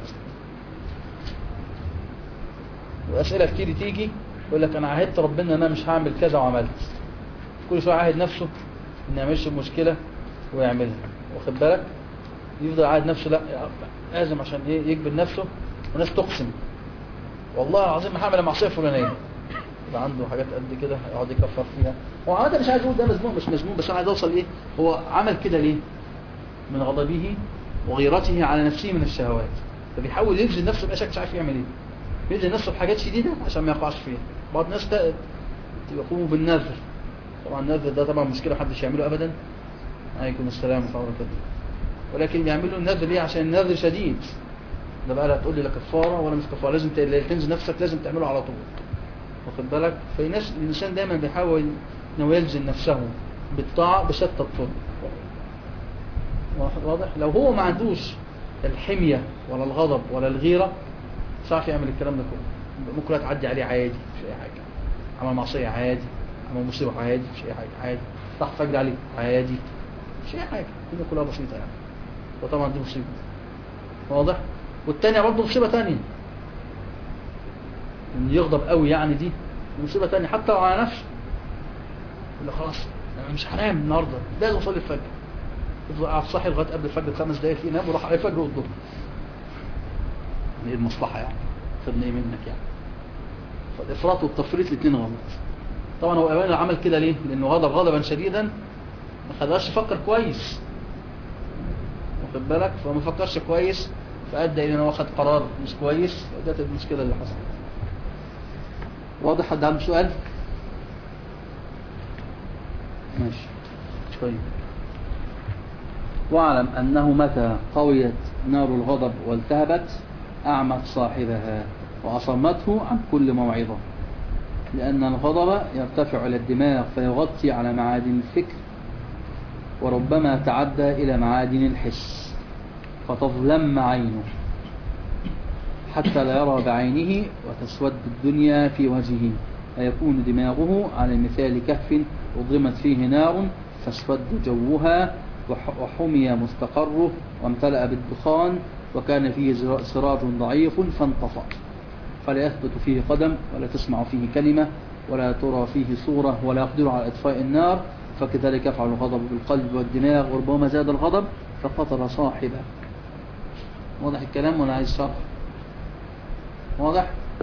واسئله كتير تيجي يقول لك انا عهدت ربنا ان انا مش هعمل كذا وعملت كل شويه عاهد نفسه ان ما يعملش المشكله ويعملها واخد بالك يفضل عاهد نفسه لا يا رب لازم عشان ايه يجبر نفسه والناس تقسم والله العظيم ما هعمل المعصيه الفلانيه يبقى عنده حاجات قد كده يقعد يكفر فيها هو عاده مش عايز اقول ده مذموم مش مذموم بس انا عايز اوصل ايه هو عمل كده ليه من غضبه وغيرته على نفسه من الشهوات فبيحاول يجزي نفسه بأي شكل مش عارف يعمل ايه يجزي نفسه بحاجات شديده عشان ما يقعش فيها بعض الناس ت- يقوموا بالنذر طبعا النذر ده طبعا مشكله محدش يعمله ابدا عليكم السلام ورحمه الله وبركاته ولكن بيعملوا النذر ليه عشان النذر شديد ده بقى لا تقول لي لا كفاره ولا مش كفاره لازم ت- اللي تنزل نفسك لازم تعمله على طول واخد بالك فالناس الانسان دايما بيحاول انه يلزم نفسه بالطاعه بشتى الطرق واحد واضح لو هو ما عندوش الحميه ولا الغضب ولا الغيره مش عارف يعمل الكلام ده كله ممكن تعدي عليه عادي مش اي حاجه عمل معصيه عادي عمل مصيبه عادي مش اي حاجه عادي طاح فجر عليه عادي مش اي حاجه الدنيا كلها بسيطه يعني وطبعا دي مصيبه واضح والتانية برضه مصيبه تانية ان يغضب قوي يعني دي مصيبه تانية حتى لو على نفسه يقول له خلاص انا مش هنام النهارده لازم اصلي الفجر يفضل قاعد صاحي لغايه قبل الفجر بخمس دقايق ينام وراح على الفجر والظهر ايه المصلحه يعني خدنا ايه منك يعني فالافراط والتفريط الاثنين غلط طبعا هو اولا عمل كده ليه لانه غضب غضبا شديدا ما خلاش يفكر كويس واخد بالك فما فكرش كويس فادى الى انه واخد قرار مش كويس وده المشكله اللي حصلت واضح حد عنده سؤال ماشي طيب واعلم أنه متى قويت نار الغضب والتهبت أعمت صاحبها وأصمته عن كل موعظة لأن الغضب يرتفع إلى الدماغ فيغطي على معادن الفكر وربما تعدى إلى معادن الحس فتظلم عينه حتى لا يرى بعينه وتسود الدنيا في وجهه فيكون دماغه على مثال كهف أضرمت فيه نار فاسود جوها وح- وحمي مستقره وامتلأ بالدخان وكان فيه زر- سراج ضعيف فانطفأ فلا يثبت فيه قدم ولا تسمع فيه كلمة ولا ترى فيه صورة ولا يقدر على إطفاء النار فكذلك يفعل الغضب بالقلب والدماغ وربما زاد الغضب فقتل صاحبه واضح الكلام ولا عايز شرح واضح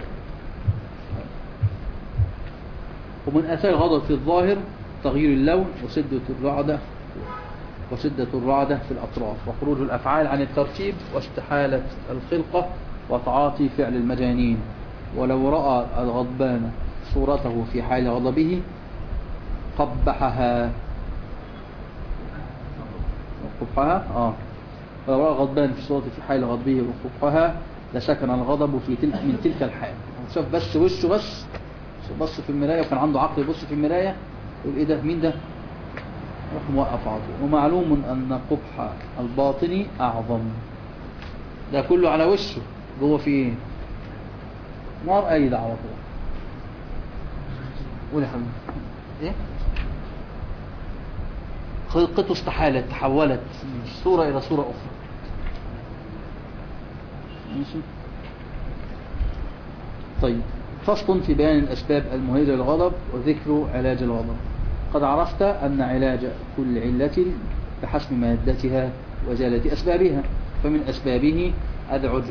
ومن آثار الغضب في الظاهر تغيير اللون وشدة الرعدة وشدة الرعدة في الأطراف وخروج الأفعال عن الترتيب واستحالة الخلقة وتعاطي فعل المجانين ولو رأى الغضبان صورته في حال غضبه قبحها قبحها اه ولو رأى غضبان في صورته في حال غضبه وقبحها لسكن الغضب في تلك من تلك الحال شاف بس وشه بس بص في المراية وكان عنده عقل يبص في المراية يقول ايه ده مين ده راح موقف على طول ومعلوم ان قبح الباطن اعظم ده كله على وشه جوه في ايه نار قايدة على طول قول يا حبيبي ايه خلقته استحالت تحولت من صورة الى صورة اخرى ماشي طيب فصل في بيان الأسباب المهيرة للغضب وذكر علاج الغضب قد عرفت أن علاج كل علة بحسب مادتها وزالة أسبابها فمن أسبابه العجب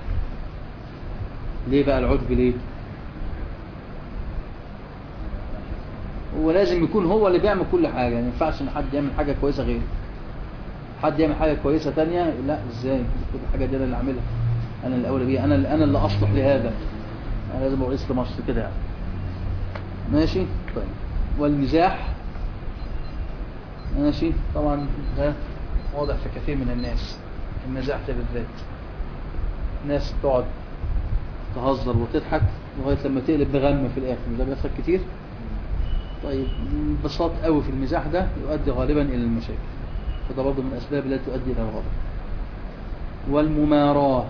ليه بقى العجب ليه هو لازم يكون هو اللي بيعمل كل حاجة يعني ما ينفعش ان حد يعمل حاجة كويسة غيره حد يعمل حاجة كويسة تانية لا ازاي كل حاجة دي انا اللي اعملها انا اللي اولى بيها انا اللي انا اللي اصلح لهذا انا لازم ابقى رئيس لمصر كده يعني ماشي طيب والمزاح ماشي طبعا ده واضح في كثير من الناس المزاح ده بالذات ناس تقعد تهزر وتضحك لغايه لما تقلب بغم في الاخر ده بيحصل كتير طيب انبساط قوي في المزاح ده يؤدي غالبا الى المشاكل فده برضه من الاسباب التي تؤدي الى الغضب والمماراة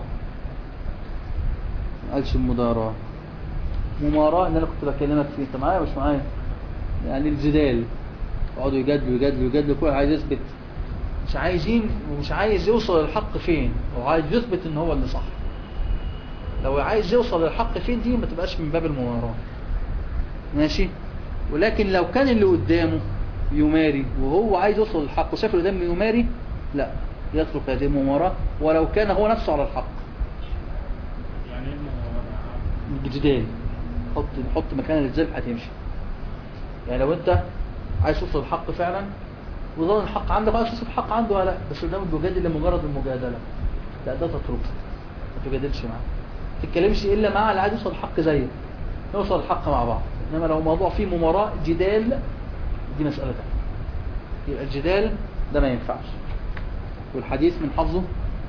ما قالش المداراة مماراة ان انا كنت بكلمك فيه انت معايا مش معايا يعني الجدال يقعدوا يجادلوا يجادلوا يجادلوا كل واحد عايز يثبت مش عايزين ومش عايز يوصل للحق فين هو عايز يثبت ان هو اللي صح لو عايز يوصل للحق فين دي ما تبقاش من باب المماراة ماشي ولكن لو كان اللي قدامه يماري وهو عايز يوصل للحق وشاف اللي قدامه يماري لا يترك هذه المماراة ولو كان هو نفسه على الحق يعني ايه الموضوع؟ الجدال حط حط مكان الجدال هتمشي يعني لو انت عايز توصل للحق فعلا وظن الحق عندك عايز توصل الحق عنده ولا لا بس قدامك بيجادل لمجرد المجادله لا ده تتركه ما تجادلش معاه ما تتكلمش الا مع اللي عايز يوصل الحق زيك نوصل الحق مع بعض انما لو موضوع فيه مماراة جدال دي مسألة تانية يبقى الجدال ده ما ينفعش والحديث من حفظه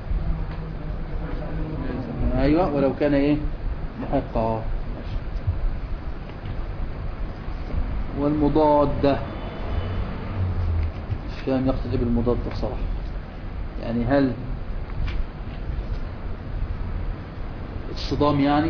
ايوه ولو كان ايه محقا ماشي. والمضادة مش فاهم يقصد ايه بالمضادة بصراحة يعني هل الصدام يعني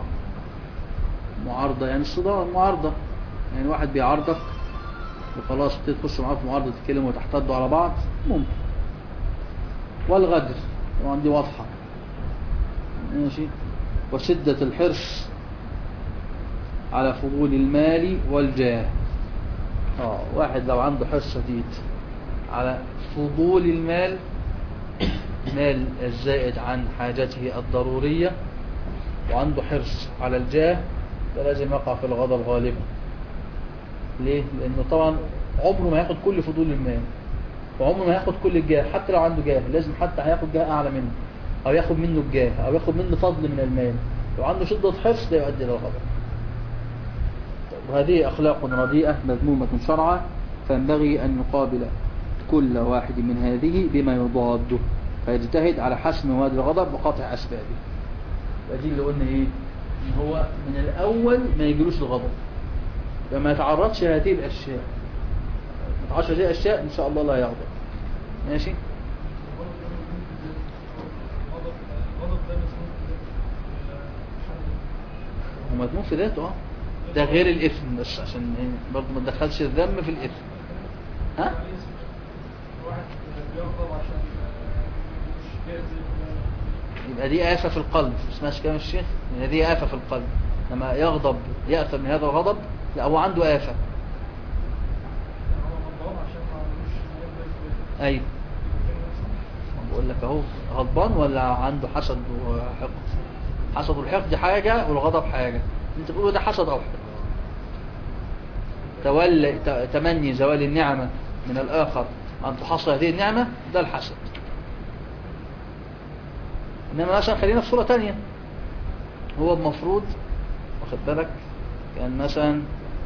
معارضة يعني الصدام معارضة يعني واحد بيعارضك وخلاص تخش معاه في معارضة تتكلموا وتحتدوا على بعض ممكن والغدر طبعا دي واضحة ماشي وشدة الحرص على فضول المال والجاه اه واحد لو عنده حرص شديد على فضول المال مال الزائد عن حاجته الضرورية وعنده حرص على الجاه ده لازم يقع في الغضب غالبا ليه؟ لأنه طبعا عمره ما هياخد كل فضول المال وعمره ما هياخد كل الجاه حتى لو عنده جاه لازم حتى هياخد جاه أعلى منه أو ياخد منه الجاه أو ياخد منه فضل من المال لو عنده شدة حرص ده يؤدي إلى الغضب وهذه أخلاق رديئة مذمومة شرعا فينبغي أن يقابل كل واحد من هذه بما يضاده فيجتهد على حسم مواد الغضب وقطع أسبابه ودي اللي قلنا إيه إن هو من الأول ما يجروش الغضب فما يتعرضش لهذه الأشياء ما يتعرضش لهذه الأشياء إن شاء الله لا يغضب ماشي هو مذموم في ذاته اه ده غير الإثم بس عشان إيه برضه ما تدخلش الذم في الإثم ها واحد بيغضب عشان مش جاهز يبقى دي آفة في القلب ما اسمهاش كلام الشيخ يعني دي آفة في القلب لما يغضب يأثم من هذا الغضب لا هو عنده آفة أيوه بقول لك اهو غضبان ولا عنده حسد وحقد حسد والحقد دي حاجة والغضب حاجة انت تقوله ده حسد او حقد تولي ت- تمني زوال النعمة من الآخر أن تحصل هذه النعمة ده الحسد إنما مثلا خلينا في صورة تانية هو المفروض واخد بالك كان مثلا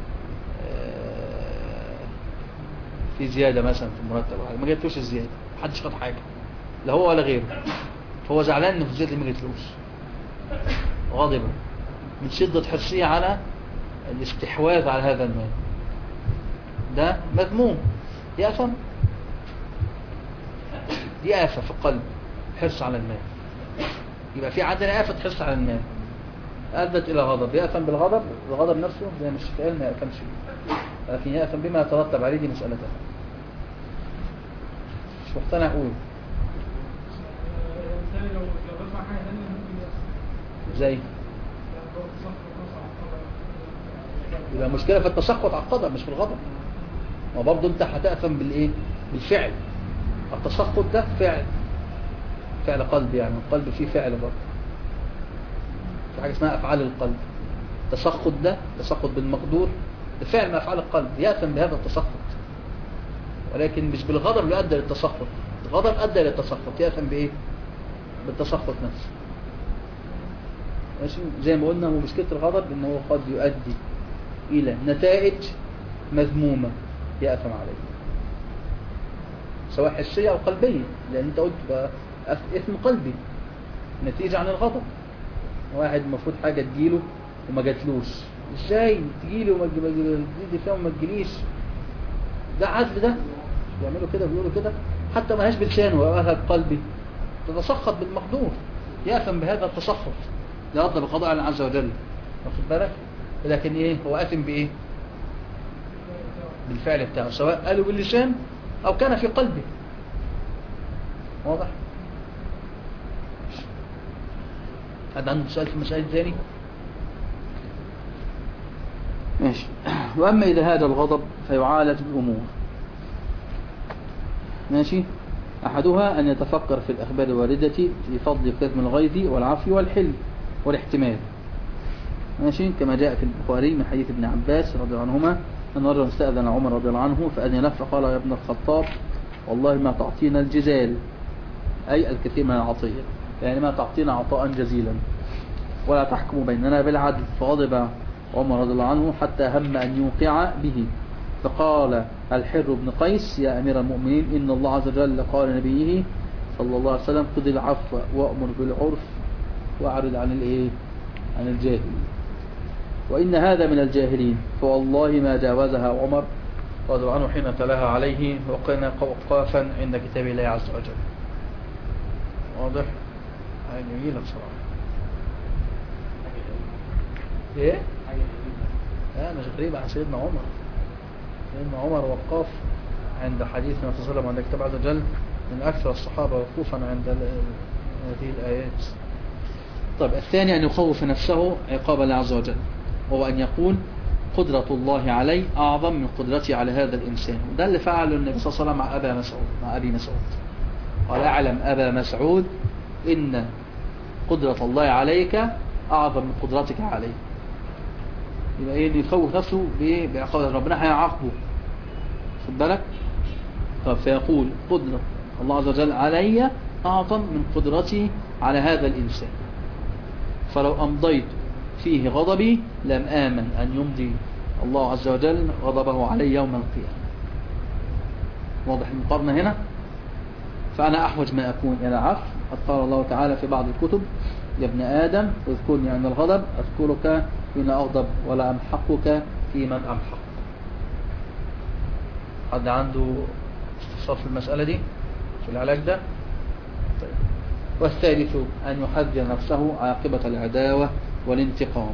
آه، في زيادة مثلا في المرتب ولا حاجة، ما جاتلوش الزيادة محدش خد حاجة لا هو ولا غيره فهو زعلان ان في الزيادة دي ما جاتلوش غاضبا من شدة حرصه على الاستحواذ على هذا المال ده مذموم يأثم دي آفة في القلب حرص على المال يبقى في عندنا آفة حرص على المال أدت إلى غضب يأثم بالغضب الغضب نفسه زي ما الشيخ قال ما يأثمش بيه لكن يأثم بما يترتب عليه دي مسألة تانية مش مقتنع أقول الثاني لو لو بسمع حاجه ثانيه ممكن يحصل زي يعني هو تصفق مثلا على الطبع. يبقى المشكلة في التسخط على القدر مش في الغضب ما برضه انت هتأثم بالايه بالفعل التسخط ده فعل فعل قلب يعني القلب فيه فعل برضه في حاجة اسمها أفعال القلب التسخط ده تسخط بالمقدور ده فعل من أفعال القلب يأثم بهذا التسخط ولكن مش بالغضب اللي أدى للتسخط الغضب أدى للتسخط يأثم بإيه بالتسخط نفسه ماشي زي ما قلنا هو مشكلة الغضب ان هو قد يؤدي الى نتائج مذمومة يأثم عليها سواء حسية او قلبية لان انت قلت بقى أث- اثم قلبي نتيجة عن الغضب واحد المفروض حاجة تجيله وما جاتلوش ازاي تجيلي وما تجي- ما تجي- تيجي فيها وما تجيليش ده عزل ده بيعملوا كده بيقولوا كده حتى ما هاش بلسانه ولا بقلبي تتسخط بالمقدور يأثم بهذا التسخط يغضب بقضاء الله عز وجل واخد بالك لكن ايه هو آثم بايه بالفعل بتاعه سواء قاله باللسان او كان في قلبه واضح حد عنده سؤال في المسائل الثاني ماشي واما اذا هذا الغضب فيعالج بامور ماشي أحدها أن يتفكر في الأخبار الواردة في فضل كتم الغيظ والعفو والحلم والاحتمال ماشي كما جاء في البخاري من حديث ابن عباس رضي الله عنهما أن رجلا استأذن عمر رضي الله عنه فأذن له فقال يا ابن الخطاب والله ما تعطينا الجزال أي الكثير من العطية يعني ما تعطينا عطاء جزيلا ولا تحكم بيننا بالعدل فغضب عمر رضي الله عنه حتى هم أن يوقع به فقال الحر بن قيس يا أمير المؤمنين إن الله عز وجل قال لنبيه صلى الله عليه وسلم خذ العفو وأمر بالعرف وأعرض عن الإيه عن الجاهل وإن هذا من الجاهلين فوالله ما جاوزها عمر رضي الله عنه حين تلاها عليه وكان وقافا عند كتاب الله عز وجل واضح حاجة جميلة بصراحة ايه لا مش غريب عن سيدنا عمر سيدنا عمر وقاف عند حديث النبي صلى الله عليه وسلم عند كتاب عز وجل من أكثر الصحابة وقوفا عند ال- هذه الآيات طيب الثاني أن يخوف نفسه عقاب الله عز وجل وهو أن يقول قدرة الله علي أعظم من قدرتي على هذا الإنسان وده اللي فعله النبي صلى الله عليه وسلم مع أبا مسعود مع أبي مسعود قال أعلم أبا مسعود إن قدرة الله عليك أعظم من قدرتك عليه يبقى إيه اللي يخوف نفسه بإيه بعقاب ربنا هيعاقبه خد بالك طب فيقول قدرة الله عز وجل علي أعظم من قدرتي على هذا الإنسان فلو أمضيت فيه غضبي لم آمن أن يمضي الله عز وجل غضبه علي يوم القيامة واضح المقارنة هنا فأنا أحوج ما أكون إلى عفو قد قال الله تعالى في بعض الكتب يا ابن آدم اذكرني عند الغضب أذكرك حين أغضب ولا أمحقك في من أمحق حد عنده استفسار في المسألة دي في العلاج ده طيب. والثالث أن يحذر نفسه عاقبة العداوة والانتقام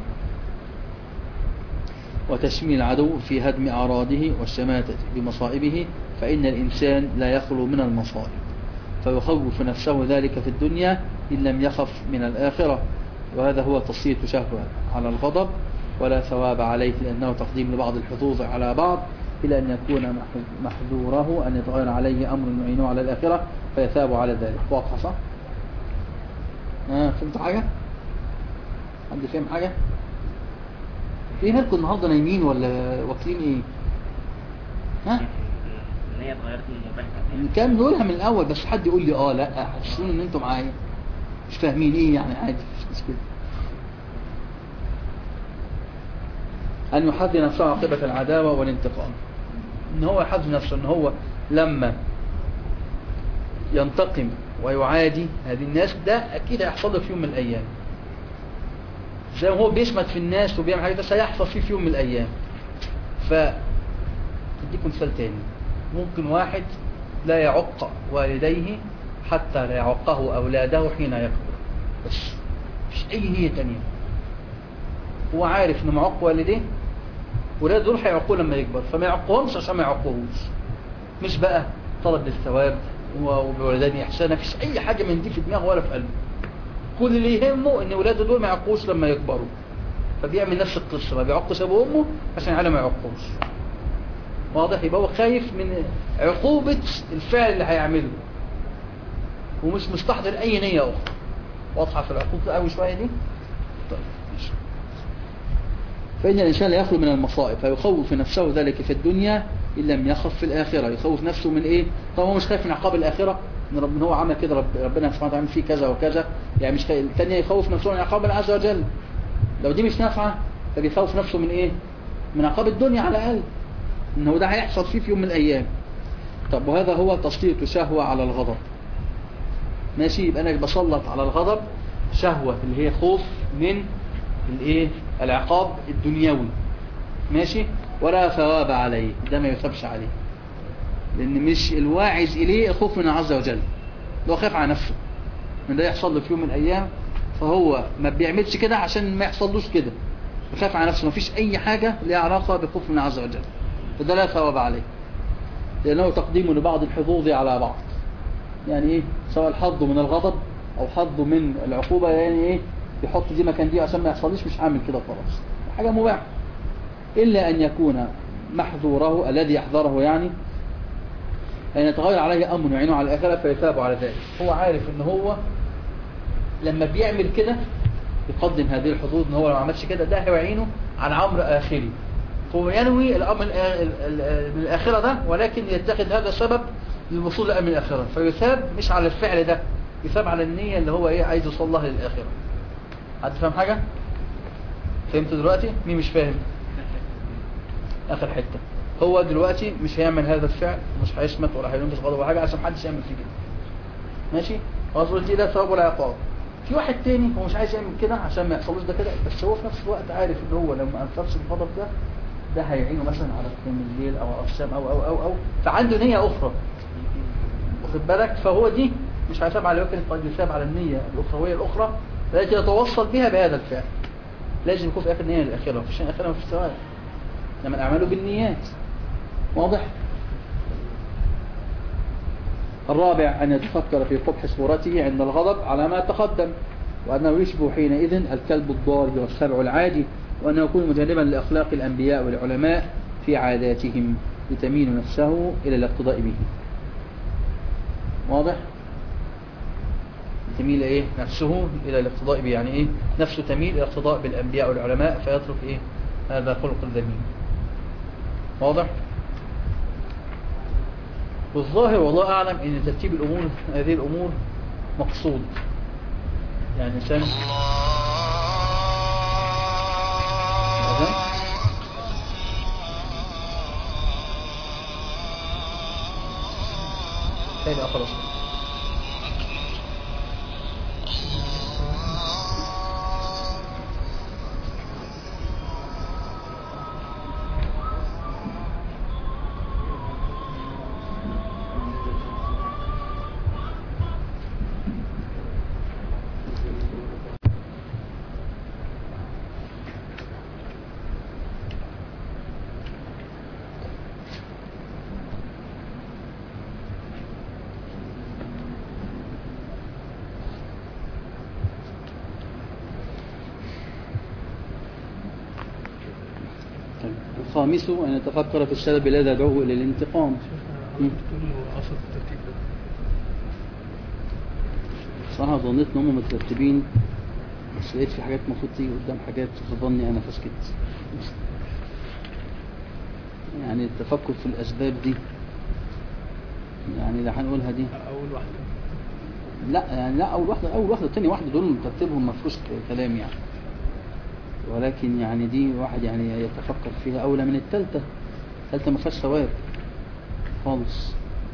وتشميل العدو في هدم أعراضه والشماتة بمصائبه فإن الإنسان لا يخلو من المصائب فيخوف نفسه ذلك في الدنيا إن لم يخف من الآخرة وهذا هو تصية شهوة على الغضب ولا ثواب عليه لأنه تقديم لبعض الحظوظ على بعض إلى أن يكون مح- محذوره أن يتغير عليه أمر يعينه على الآخرة فيثاب على ذلك واضحة صح؟ آه فهمت حاجة؟ حد فهم حاجة؟ ايه مالكم النهارده نايمين ولا واكلين ايه؟ ها؟ ان هي اتغيرت من المباح كان نقولها من الاول بس حد يقول لي اه لا حسسوني ان انتوا معايا مش فاهمين ايه يعني عادي مش مشكله ان يحذي نفسه عاقبه العداوه والانتقام ان هو يحذي نفسه ان هو لما ينتقم ويعادي هذه الناس ده اكيد هيحصل له في يوم من الايام زي ما هو بيشمت في الناس وبيعمل حاجه ده سيحصل فيه في يوم من الايام ف اديكم مثال تاني ممكن واحد لا يعق والديه حتى لا يعقه اولاده حين يكبر بس مش اي نيه تانية هو عارف انه معق والديه ولاده دول هيعقوه لما يكبر فما يعقهمش عشان ما يعقوهوش مش بقى طلب للثواب وبولداني احسان مفيش اي حاجه من دي في دماغه ولا في قلبه كل اللي يهمه ان ولاده دول ما يعقوش لما يكبروا فبيعمل نفس القصه ما بيعقش ابوه وامه عشان العيال ما يعقوش واضح يبقى هو خايف من عقوبة الفعل اللي هيعمله ومش مستحضر أي نية أخرى واضحة في العقوبة قوي شوية دي طيب ماشي فإن الإنسان لا يخلو من المصائب فيخوف نفسه ذلك في الدنيا إن لم يخف في الآخرة يخوف نفسه من إيه طبعا هو مش خايف من عقاب الآخرة إن ربنا هو عمل كده رب ربنا سبحانه وتعالى فيه كذا وكذا يعني مش خايف الثانية يخوف نفسه من عقاب الله عز وجل لو دي مش نافعة فبيخوف نفسه من إيه من عقاب الدنيا على الأقل انه ده هيحصل فيه في يوم من الايام طب وهذا هو تسليط شهوة على الغضب ماشي يبقى انا بسلط على الغضب شهوة اللي هي خوف من الايه العقاب الدنيوي ماشي ولا ثواب عليه ده ما يثابش عليه لان مش الواعز اليه الخوف من الله عز وجل ده هو خايف على نفسه ان ده يحصل له في يوم من الايام فهو ما بيعملش كده عشان ما يحصلوش كده بخاف على نفسه ما فيش اي حاجة ليها علاقة بخوف من الله عز وجل فده لا ثواب عليه لأنه تقديم لبعض الحظوظ على بعض يعني إيه سواء الحظ من الغضب أو حظ من العقوبة يعني إيه يحط دي مكان دي عشان ما يحصليش مش عامل كده خلاص حاجة مباحة إلا أن يكون محظوره الذي يحذره يعني أن يتغير عليه أمر يعينه على الآخرة فيثاب على ذلك هو عارف أن هو لما بيعمل كده يقدم هذه الحظوظ ان هو لو ما عملش كده ده هيعينه على امر اخري هو ينوي الامر الآ- ال- ال- من الاخره ده ولكن يتخذ هذا سبب للوصول لامر الاخره فيثاب مش على الفعل ده يثاب على النيه اللي هو ايه عايز يوصل لها للاخره حد فاهم حاجه فهمت دلوقتي مين مش فاهم اخر حته هو دلوقتي مش هيعمل هذا الفعل مش هيشمت ولا هيلمس غضب ولا حاجه عشان محدش يعمل فيه كده ماشي خلاص قلت لا ثواب ولا عقاب في واحد تاني هو مش عايز يعمل كده عشان ما يحصلوش ده كده بس هو في نفس الوقت عارف ان هو لو ما انفرش الغضب ده ده هيعينه مثلا على قيام الليل او على الصيام او او او او فعنده نية اخرى واخد بالك فهو دي مش هيثاب على لكن قد يثاب على النية الاخروية الاخرى التي يتوصل بها بهذا الفعل لازم يكون في اخر نية للاخرة مفيش اخرة مفيش ثواب لما الاعمال بالنيات واضح الرابع أن يتفكر في قبح صورته عند الغضب على ما تقدم وأنه يشبه حينئذ الكلب الضار والسبع العادي وأنه يكون مجانبا لأخلاق الأنبياء والعلماء في عاداتهم لتميل نفسه إلى الاقتداء به واضح؟ تميل إيه؟ نفسه إلى الاقتداء به يعني إيه؟ نفسه تميل إلى الاقتداء بالأنبياء والعلماء فيترك إيه؟ هذا خلق الذميم واضح؟ والظاهر والله أعلم أن ترتيب الأمور هذه الأمور مقصود يعني إنسان أذن؟ تاني أخلص طيب. الخامس أن يتفكر في السبب الذي يدعوه إلى الانتقام مم. بتقول له قصد الترتيب ده صراحة ظنيت إن هم مترتبين بس لقيت في حاجات المفروض تيجي قدام حاجات في ظني أنا فسكت يعني التفكر في الأسباب دي يعني اللي هنقولها دي اول واحده لا يعني لا أول واحدة أول واحدة تاني واحدة دول ترتيبهم ما فيهوش كلام يعني ولكن يعني دي واحد يعني يتفكر فيها أولى من التالتة التالتة ما فيهاش ثواب خالص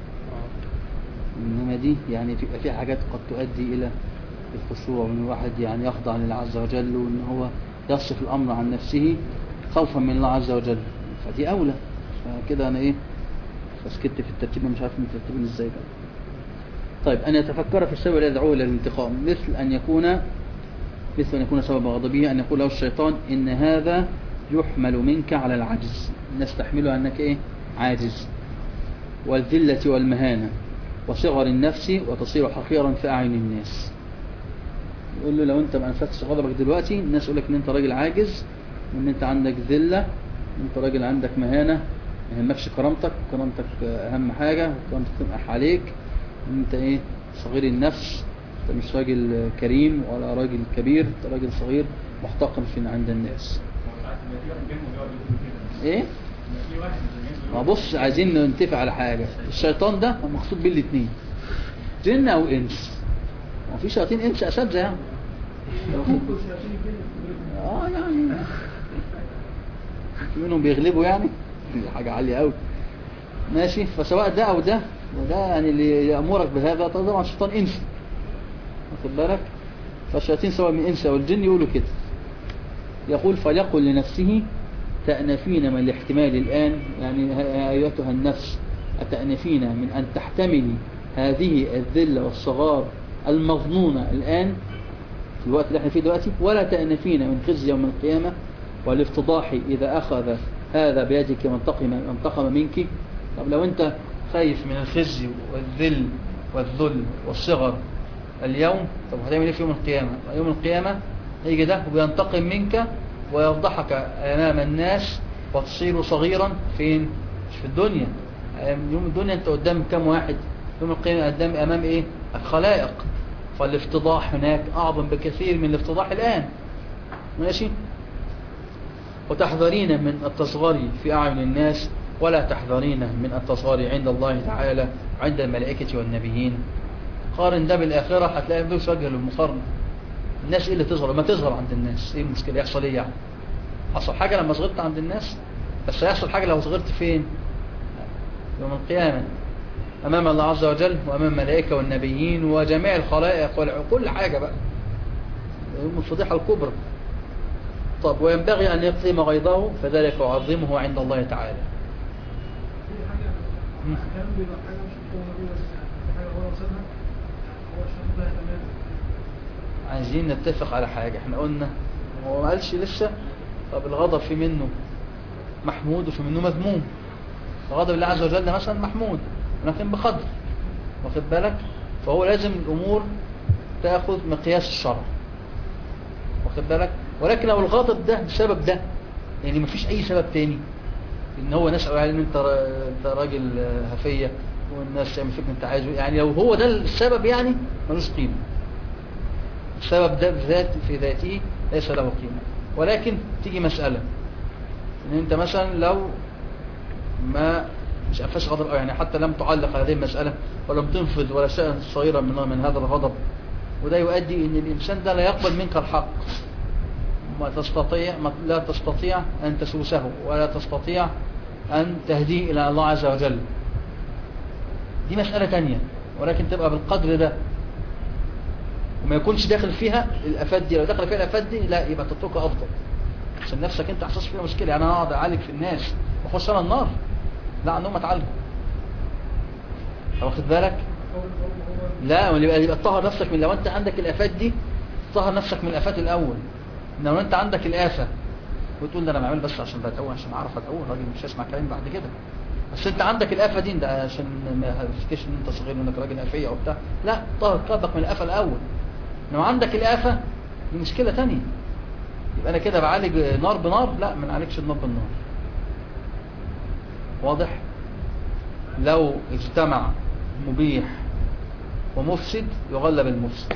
إنما دي يعني تبقى فيها حاجات قد تؤدي إلى الخشوع وإن الواحد يعني يخضع لله عز وجل وإن هو يصرف الأمر عن نفسه خوفا من الله عز وجل فدي أولى فكده أنا إيه فسكت في الترتيب مش عارف مترتبين إزاي بقى طيب أن يتفكر في السبب الذي يدعوه إلى الانتقام مثل أن يكون مثل أن يكون سبب غضبه أن يقول له الشيطان إن هذا يحمل منك على العجز الناس تحمله أنك إيه عاجز والذلة والمهانة وصغر النفس وتصير حقيرا في أعين الناس يقول له لو أنت ما أنفتش غضبك دلوقتي الناس يقول لك إن أنت راجل عاجز وإن أنت عندك ذلة أنت راجل عندك مهانة ما يهمكش كرامتك كرامتك أهم حاجة وكرامتك تنقح عليك إن أنت إيه صغير النفس أنت مش راجل كريم ولا راجل كبير أنت راجل صغير محتقر في عند الناس إيه؟ ما بص عايزين نتفق على حاجة الشيطان ده مقصود بيه الاثنين جن او انس ما في شياطين انس اساتذه يعني اه يعني في منهم بيغلبوا يعني دي حاجة عالية قوي ماشي فسواء ده او ده وده يعني اللي يأمرك بهذا طبعا الشيطان انسي واخد بالك فالشياطين سواء من انس او الجن يقولوا كده يقول فليقل لنفسه تأنفين من الاحتمال الآن يعني يا أيتها النفس أتأنفين من أن تحتملي هذه الذلة والصغار المظنونة الآن في الوقت اللي احنا فيه دلوقتي ولا تأنفين من خزي يوم القيامة والافتضاح إذا أخذ هذا بيدك وانتقم, وانتقم منك طب لو أنت خايف من الخزي والذل والذل والصغر اليوم طب هتعمل ايه في يوم القيامة يوم القيامة هيجي ده وينتقم منك ويفضحك أمام الناس وتصير صغيرا فين مش في الدنيا يوم الدنيا انت قدام كم واحد يوم القيامة قدام أمام ايه الخلائق فالافتضاح هناك أعظم بكثير من الافتضاح الآن ماشي وتحذرين من التصغر في أعين الناس ولا تحذرين من التصغر عند الله تعالى عند الملائكة والنبيين قارن ده بالآخرة هتلاقي ملوش وجه للمقارنة الناس ايه اللي تظهر ما تظهر عند الناس ايه المشكلة يحصل ايه يعني حصل حاجة لما صغرت عند الناس بس هيحصل حاجة لو صغرت فين يوم القيامة امام الله عز وجل وامام الملائكة والنبيين وجميع الخلائق وكل حاجة بقى يوم الفضيحة الكبرى طب وينبغي ان يقسم غيظه فذلك يعظمه عند الله تعالى في حاجة أحيانا بيبقى حاجة مش مفهومة دي بس في حاجة هو قصدها هو الشخص ده تمام عايزين نتفق على حاجة احنا قلنا هو ما قالش لسه طب الغضب في منه محمود وفي منه مذموم غضب الله عز وجل ده مثلا محمود ولكن بقدر واخد بالك فهو لازم الأمور تأخذ مقياس الشرع واخد بالك ولكن لو الغضب ده بسبب ده يعني مفيش أي سبب تاني ان هو ناس قالوا ان انت را- انت راجل هفية والناس تعمل فيك انت عايزه يعني لو هو ده السبب يعني ملوش قيمة السبب ده بذات في ذاته ليس له قيمة ولكن تيجي مسألة ان انت مثلا لو ما مش أنفاش غضب أو يعني حتى لم تعلق هذه المسألة ولم تنفذ ولا شيئا صغيرا من من هذا الغضب وده يؤدي ان الإنسان ده لا يقبل منك الحق ما تستطيع ما لا تستطيع أن تسوسه ولا تستطيع أن تهديه إلى الله عز وجل دي مسألة تانية ولكن تبقى بالقدر ده وما يكونش داخل فيها الافات دي لو دخل فيها الافات دي لا يبقى تتركها افضل عشان نفسك انت احساس فيها مشكله يعني انا اقعد اعالج في الناس واخش انا النار لا عندهم اتعالجوا واخد بالك لا يبقى يبقى تطهر نفسك من لو انت عندك الافات دي تطهر نفسك من الافات الاول لو انت عندك الافه وتقول ده انا بعمل بس عشان بتقوى عشان اعرف اتقوى الراجل مش هيسمع كلامي بعد كده بس انت عندك الافه دي ده عشان ما يفتكرش ان انت صغير وانك راجل افيه او بتاع لا طهر قلبك من الافه الاول لو عندك الافه دي مشكله تانية يبقى انا كده بعالج نار بنار لا ما نعالجش النار بالنار واضح لو اجتمع مبيح ومفسد يغلب المفسد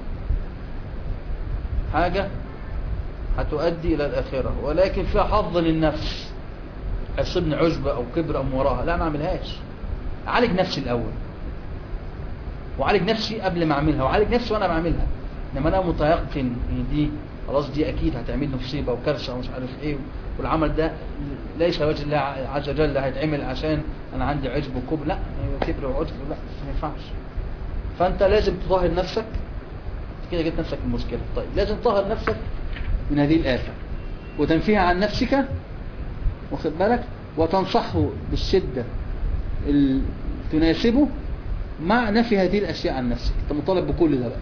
حاجة هتؤدي إلى الآخرة ولكن فيها حظ للنفس هيصيبني عجبة أو كبر أو وراها لا ما أعملهاش أعالج نفسي الأول وأعالج نفسي قبل ما أعملها وأعالج نفسي وأنا بعملها إنما أنا متيقن إن دي خلاص دي أكيد هتعمل لي مصيبة وكارثة ومش عارف إيه والعمل ده ليس وجه الله عز وجل هيتعمل عشان أنا عندي عجب وكبر لا كبر وعجب لا ما ينفعش فأنت لازم تطهر نفسك كده جبت نفسك المشكلة طيب لازم تطهر نفسك من هذه الآفة وتنفيها عن نفسك واخد بالك وتنصحه بالشدة اللي تناسبه مع نفي هذه الأشياء عن نفسك انت مطالب بكل ده بقى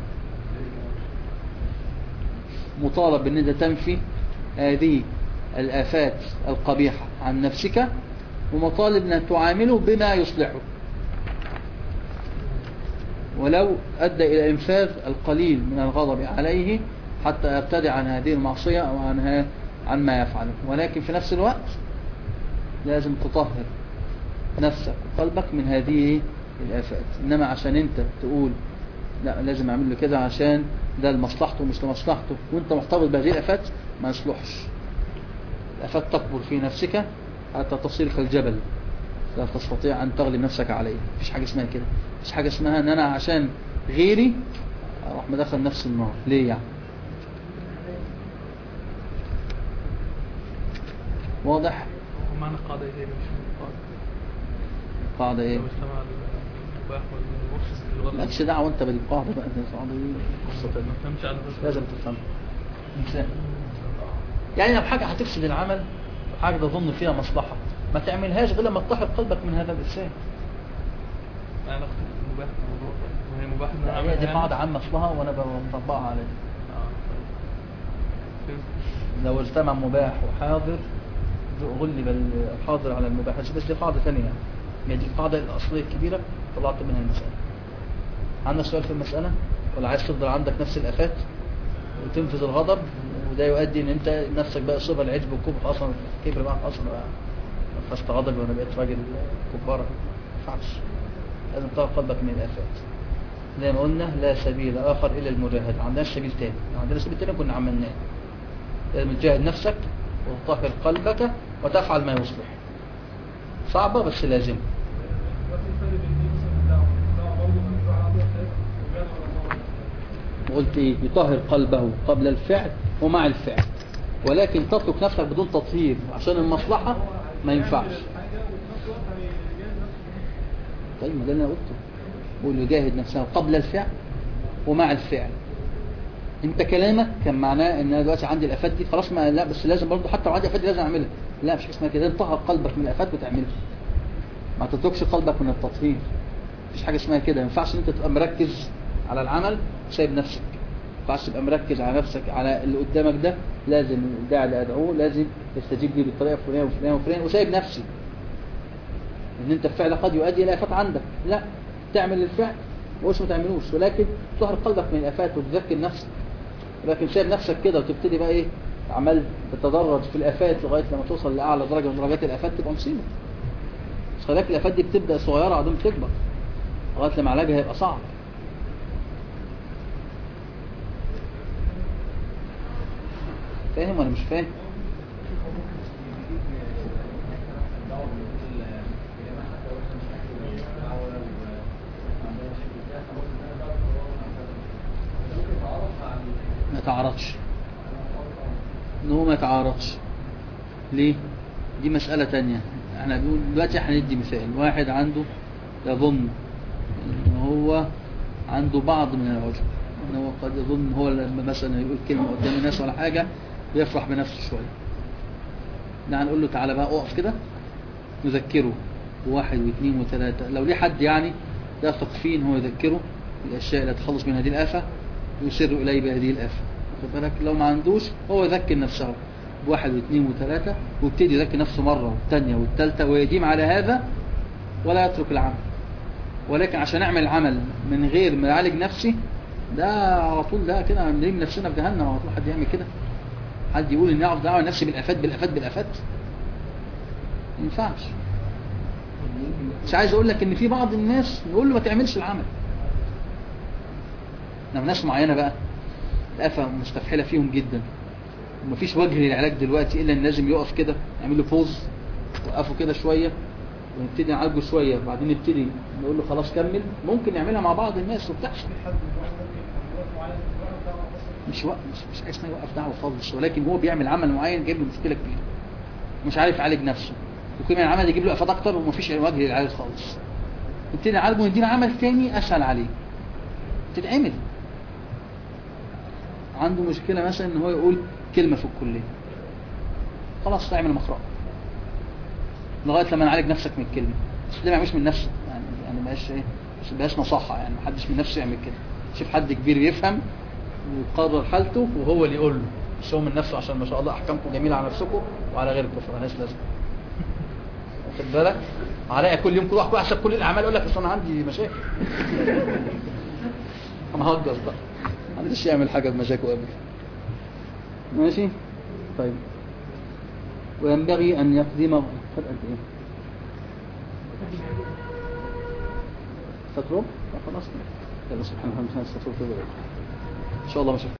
مطالب بان انت تنفي هذه الآفات القبيحة عن نفسك ومطالب ان تعامله بما يصلحه ولو أدى إلى إنفاذ القليل من الغضب عليه حتى يبتدع عن هذه المعصية أو عنها عن ما يفعله ولكن في نفس الوقت لازم تطهر نفسك وقلبك من هذه الآفات إنما عشان أنت تقول لا لازم أعمل له كده عشان ده لمصلحته ومش لمصلحته وأنت محتفظ بهذه الآفات ما يصلحش الآفات تكبر في نفسك حتى تصير كالجبل لا تستطيع أن تغلب نفسك عليه مفيش حاجة اسمها كده مفيش حاجة اسمها أن أنا عشان غيري أروح مدخل نفس النار ليه يعني واضح ومعنى القاعدة ايه مش القاعدة قاعدة ايه لو اجتمع المباح والمفسد الغلط مالكش دعوة انت بالقاعدة بقى دي القاعدة دي قصة ما تانية. فهمش على بس لازم تفهم انسان يعني لو حاجة هتفسد العمل حاجة تظن فيها مصلحة ما تعملهاش غير لما تطهر قلبك من هذا الإنسان انا اختي المباح الموضوع وهي مباح ان انا هي دي أعملها قاعدة يعني. عامة أصلها وأنا بطبقها عليه اه طيب. فهمت. لو اجتمع مباح وحاضر غلب الحاضر على المباح بس دي قاعدة ثانية يعني هي دي القاعدة الأصلية الكبيرة طلعت منها المسألة عندك سؤال في المسألة ولا عايز تفضل عندك نفس الآفات وتنفذ الغضب وده يؤدي ان انت نفسك بقى صفة العجب والكبر اصلا كبر بقى اصلا بقى نفذت غضبي وانا بقيت راجل كبارة ما ينفعش لازم تغير قلبك من الآفات زي ما قلنا لا سبيل آخر إلا المجاهدة ما عندناش سبيل تاني لو عندنا سبيل تاني كنا عملناه لازم تجاهد نفسك وتطهر قلبك وتفعل ما يصلح صعبة بس لازم وقلت ايه يطهر قلبه قبل الفعل ومع الفعل ولكن تترك نفسك بدون تطهير عشان المصلحة ما ينفعش طيب ما ده اللي انا قلته بقول يجاهد نفسه قبل الفعل ومع الفعل انت كلامك كان معناه ان انا دلوقتي عندي الافات دي خلاص ما لا بس لازم برضه حتى لو عندي افات دي لازم اعملها لا مش حاجه اسمها كده انطهر قلبك من الافات وتعملها ما تتركش قلبك من التطهير مفيش حاجه اسمها كده ما ينفعش ان انت تبقى مركز على العمل وسايب نفسك ما ينفعش تبقى مركز على نفسك على اللي قدامك ده لازم الداعي اللي ادعوه لازم يستجيب لي بالطريقه الفلانيه والفلانيه والفلانيه وسايب نفسي ان انت الفعل قد يؤدي الى افات عندك لا تعمل الفعل وش ما تعملوش ولكن تظهر قلبك من الافات وتذكر نفسك ولكن سايب نفسك كده وتبتدي بقى ايه عمال تتدرج في الافات لغايه لما توصل لاعلى درجه من درجات الافات تبقى مصيبه بس خلي بالك الافات دي بتبدا صغيره بعدين بتكبر لغايه لما علاجها هيبقى صعب فاهم ولا مش فاهم ما تعرضش ان هو ما يتعارضش ليه دي مسألة تانية احنا بنقول دلوقتي هندي مثال واحد عنده يظن ان هو عنده بعض من العجب ان هو قد يظن هو لما مثلا يقول كلمة قدام الناس ولا حاجة يفرح بنفسه شوية ده هنقول له تعالى بقى اقف كده نذكره واحد واثنين وثلاثة لو ليه حد يعني يثق فيه ان هو يذكره الاشياء اللي تخلص من هذه الآفة يسر إليه بهذه الآفة واخد بالك لو ما عندوش هو يذكر نفسه بواحد واثنين وثلاثة ويبتدي يذكر نفسه مرة والثانية والثالثة ويديم على هذا ولا يترك العمل ولكن عشان نعمل العمل من غير ما يعالج نفسي ده على طول ده كده نرمي نفسنا في جهنم على طول حد يعمل كده حد يقول اني اعرف دعوه نفسي بالافات بالافات بالافات ما ينفعش مش عايز اقول لك ان في بعض الناس نقول له ما تعملش العمل انما ناس معينه بقى الافه مستفحله فيهم جدا ومفيش وجه للعلاج دلوقتي الا ان لازم يقف كده يعمل له بوز وقفه كده شويه ونبتدي نعالجه شويه وبعدين نبتدي نقول له خلاص كمل ممكن نعملها مع بعض الناس وبتحصل مش وقف مش مش عايز يوقف دعوه خالص ولكن هو بيعمل عمل معين جايب له مشكله كبيره مش عارف يعالج نفسه وكمان العمل يجيب له افات اكتر ومفيش وجه للعلاج خالص نبتدي نعالجه وندينا عمل تاني اسهل عليه تتعمل عنده مشكله مثلا ان هو يقول كلمه في الكليه خلاص تعمل مقرأ لغايه لما نعالج نفسك من الكلمه بس ده ما يعملش من نفسه يعني يعني ما ايه مش بقاش نصاحه يعني ما حدش من نفسه يعمل كده شوف حد كبير يفهم ويقرر حالته وهو اللي يقول له مش هو من نفسه عشان ما شاء الله احكامكم جميله على نفسكم وعلى غيركم فمالهاش لازمه واخد بالك عليا كل يوم كل واحد يحسب كل الاعمال يقول لك اصل انا عندي مشاكل انا هجص بقى ما عنديش يعمل حاجه بمشاكل قبل ماشي طيب وينبغي ان يقدم خد قد ايه فترة خلاص يلا سبحان الله نستغفر الله ان شاء الله ما شاء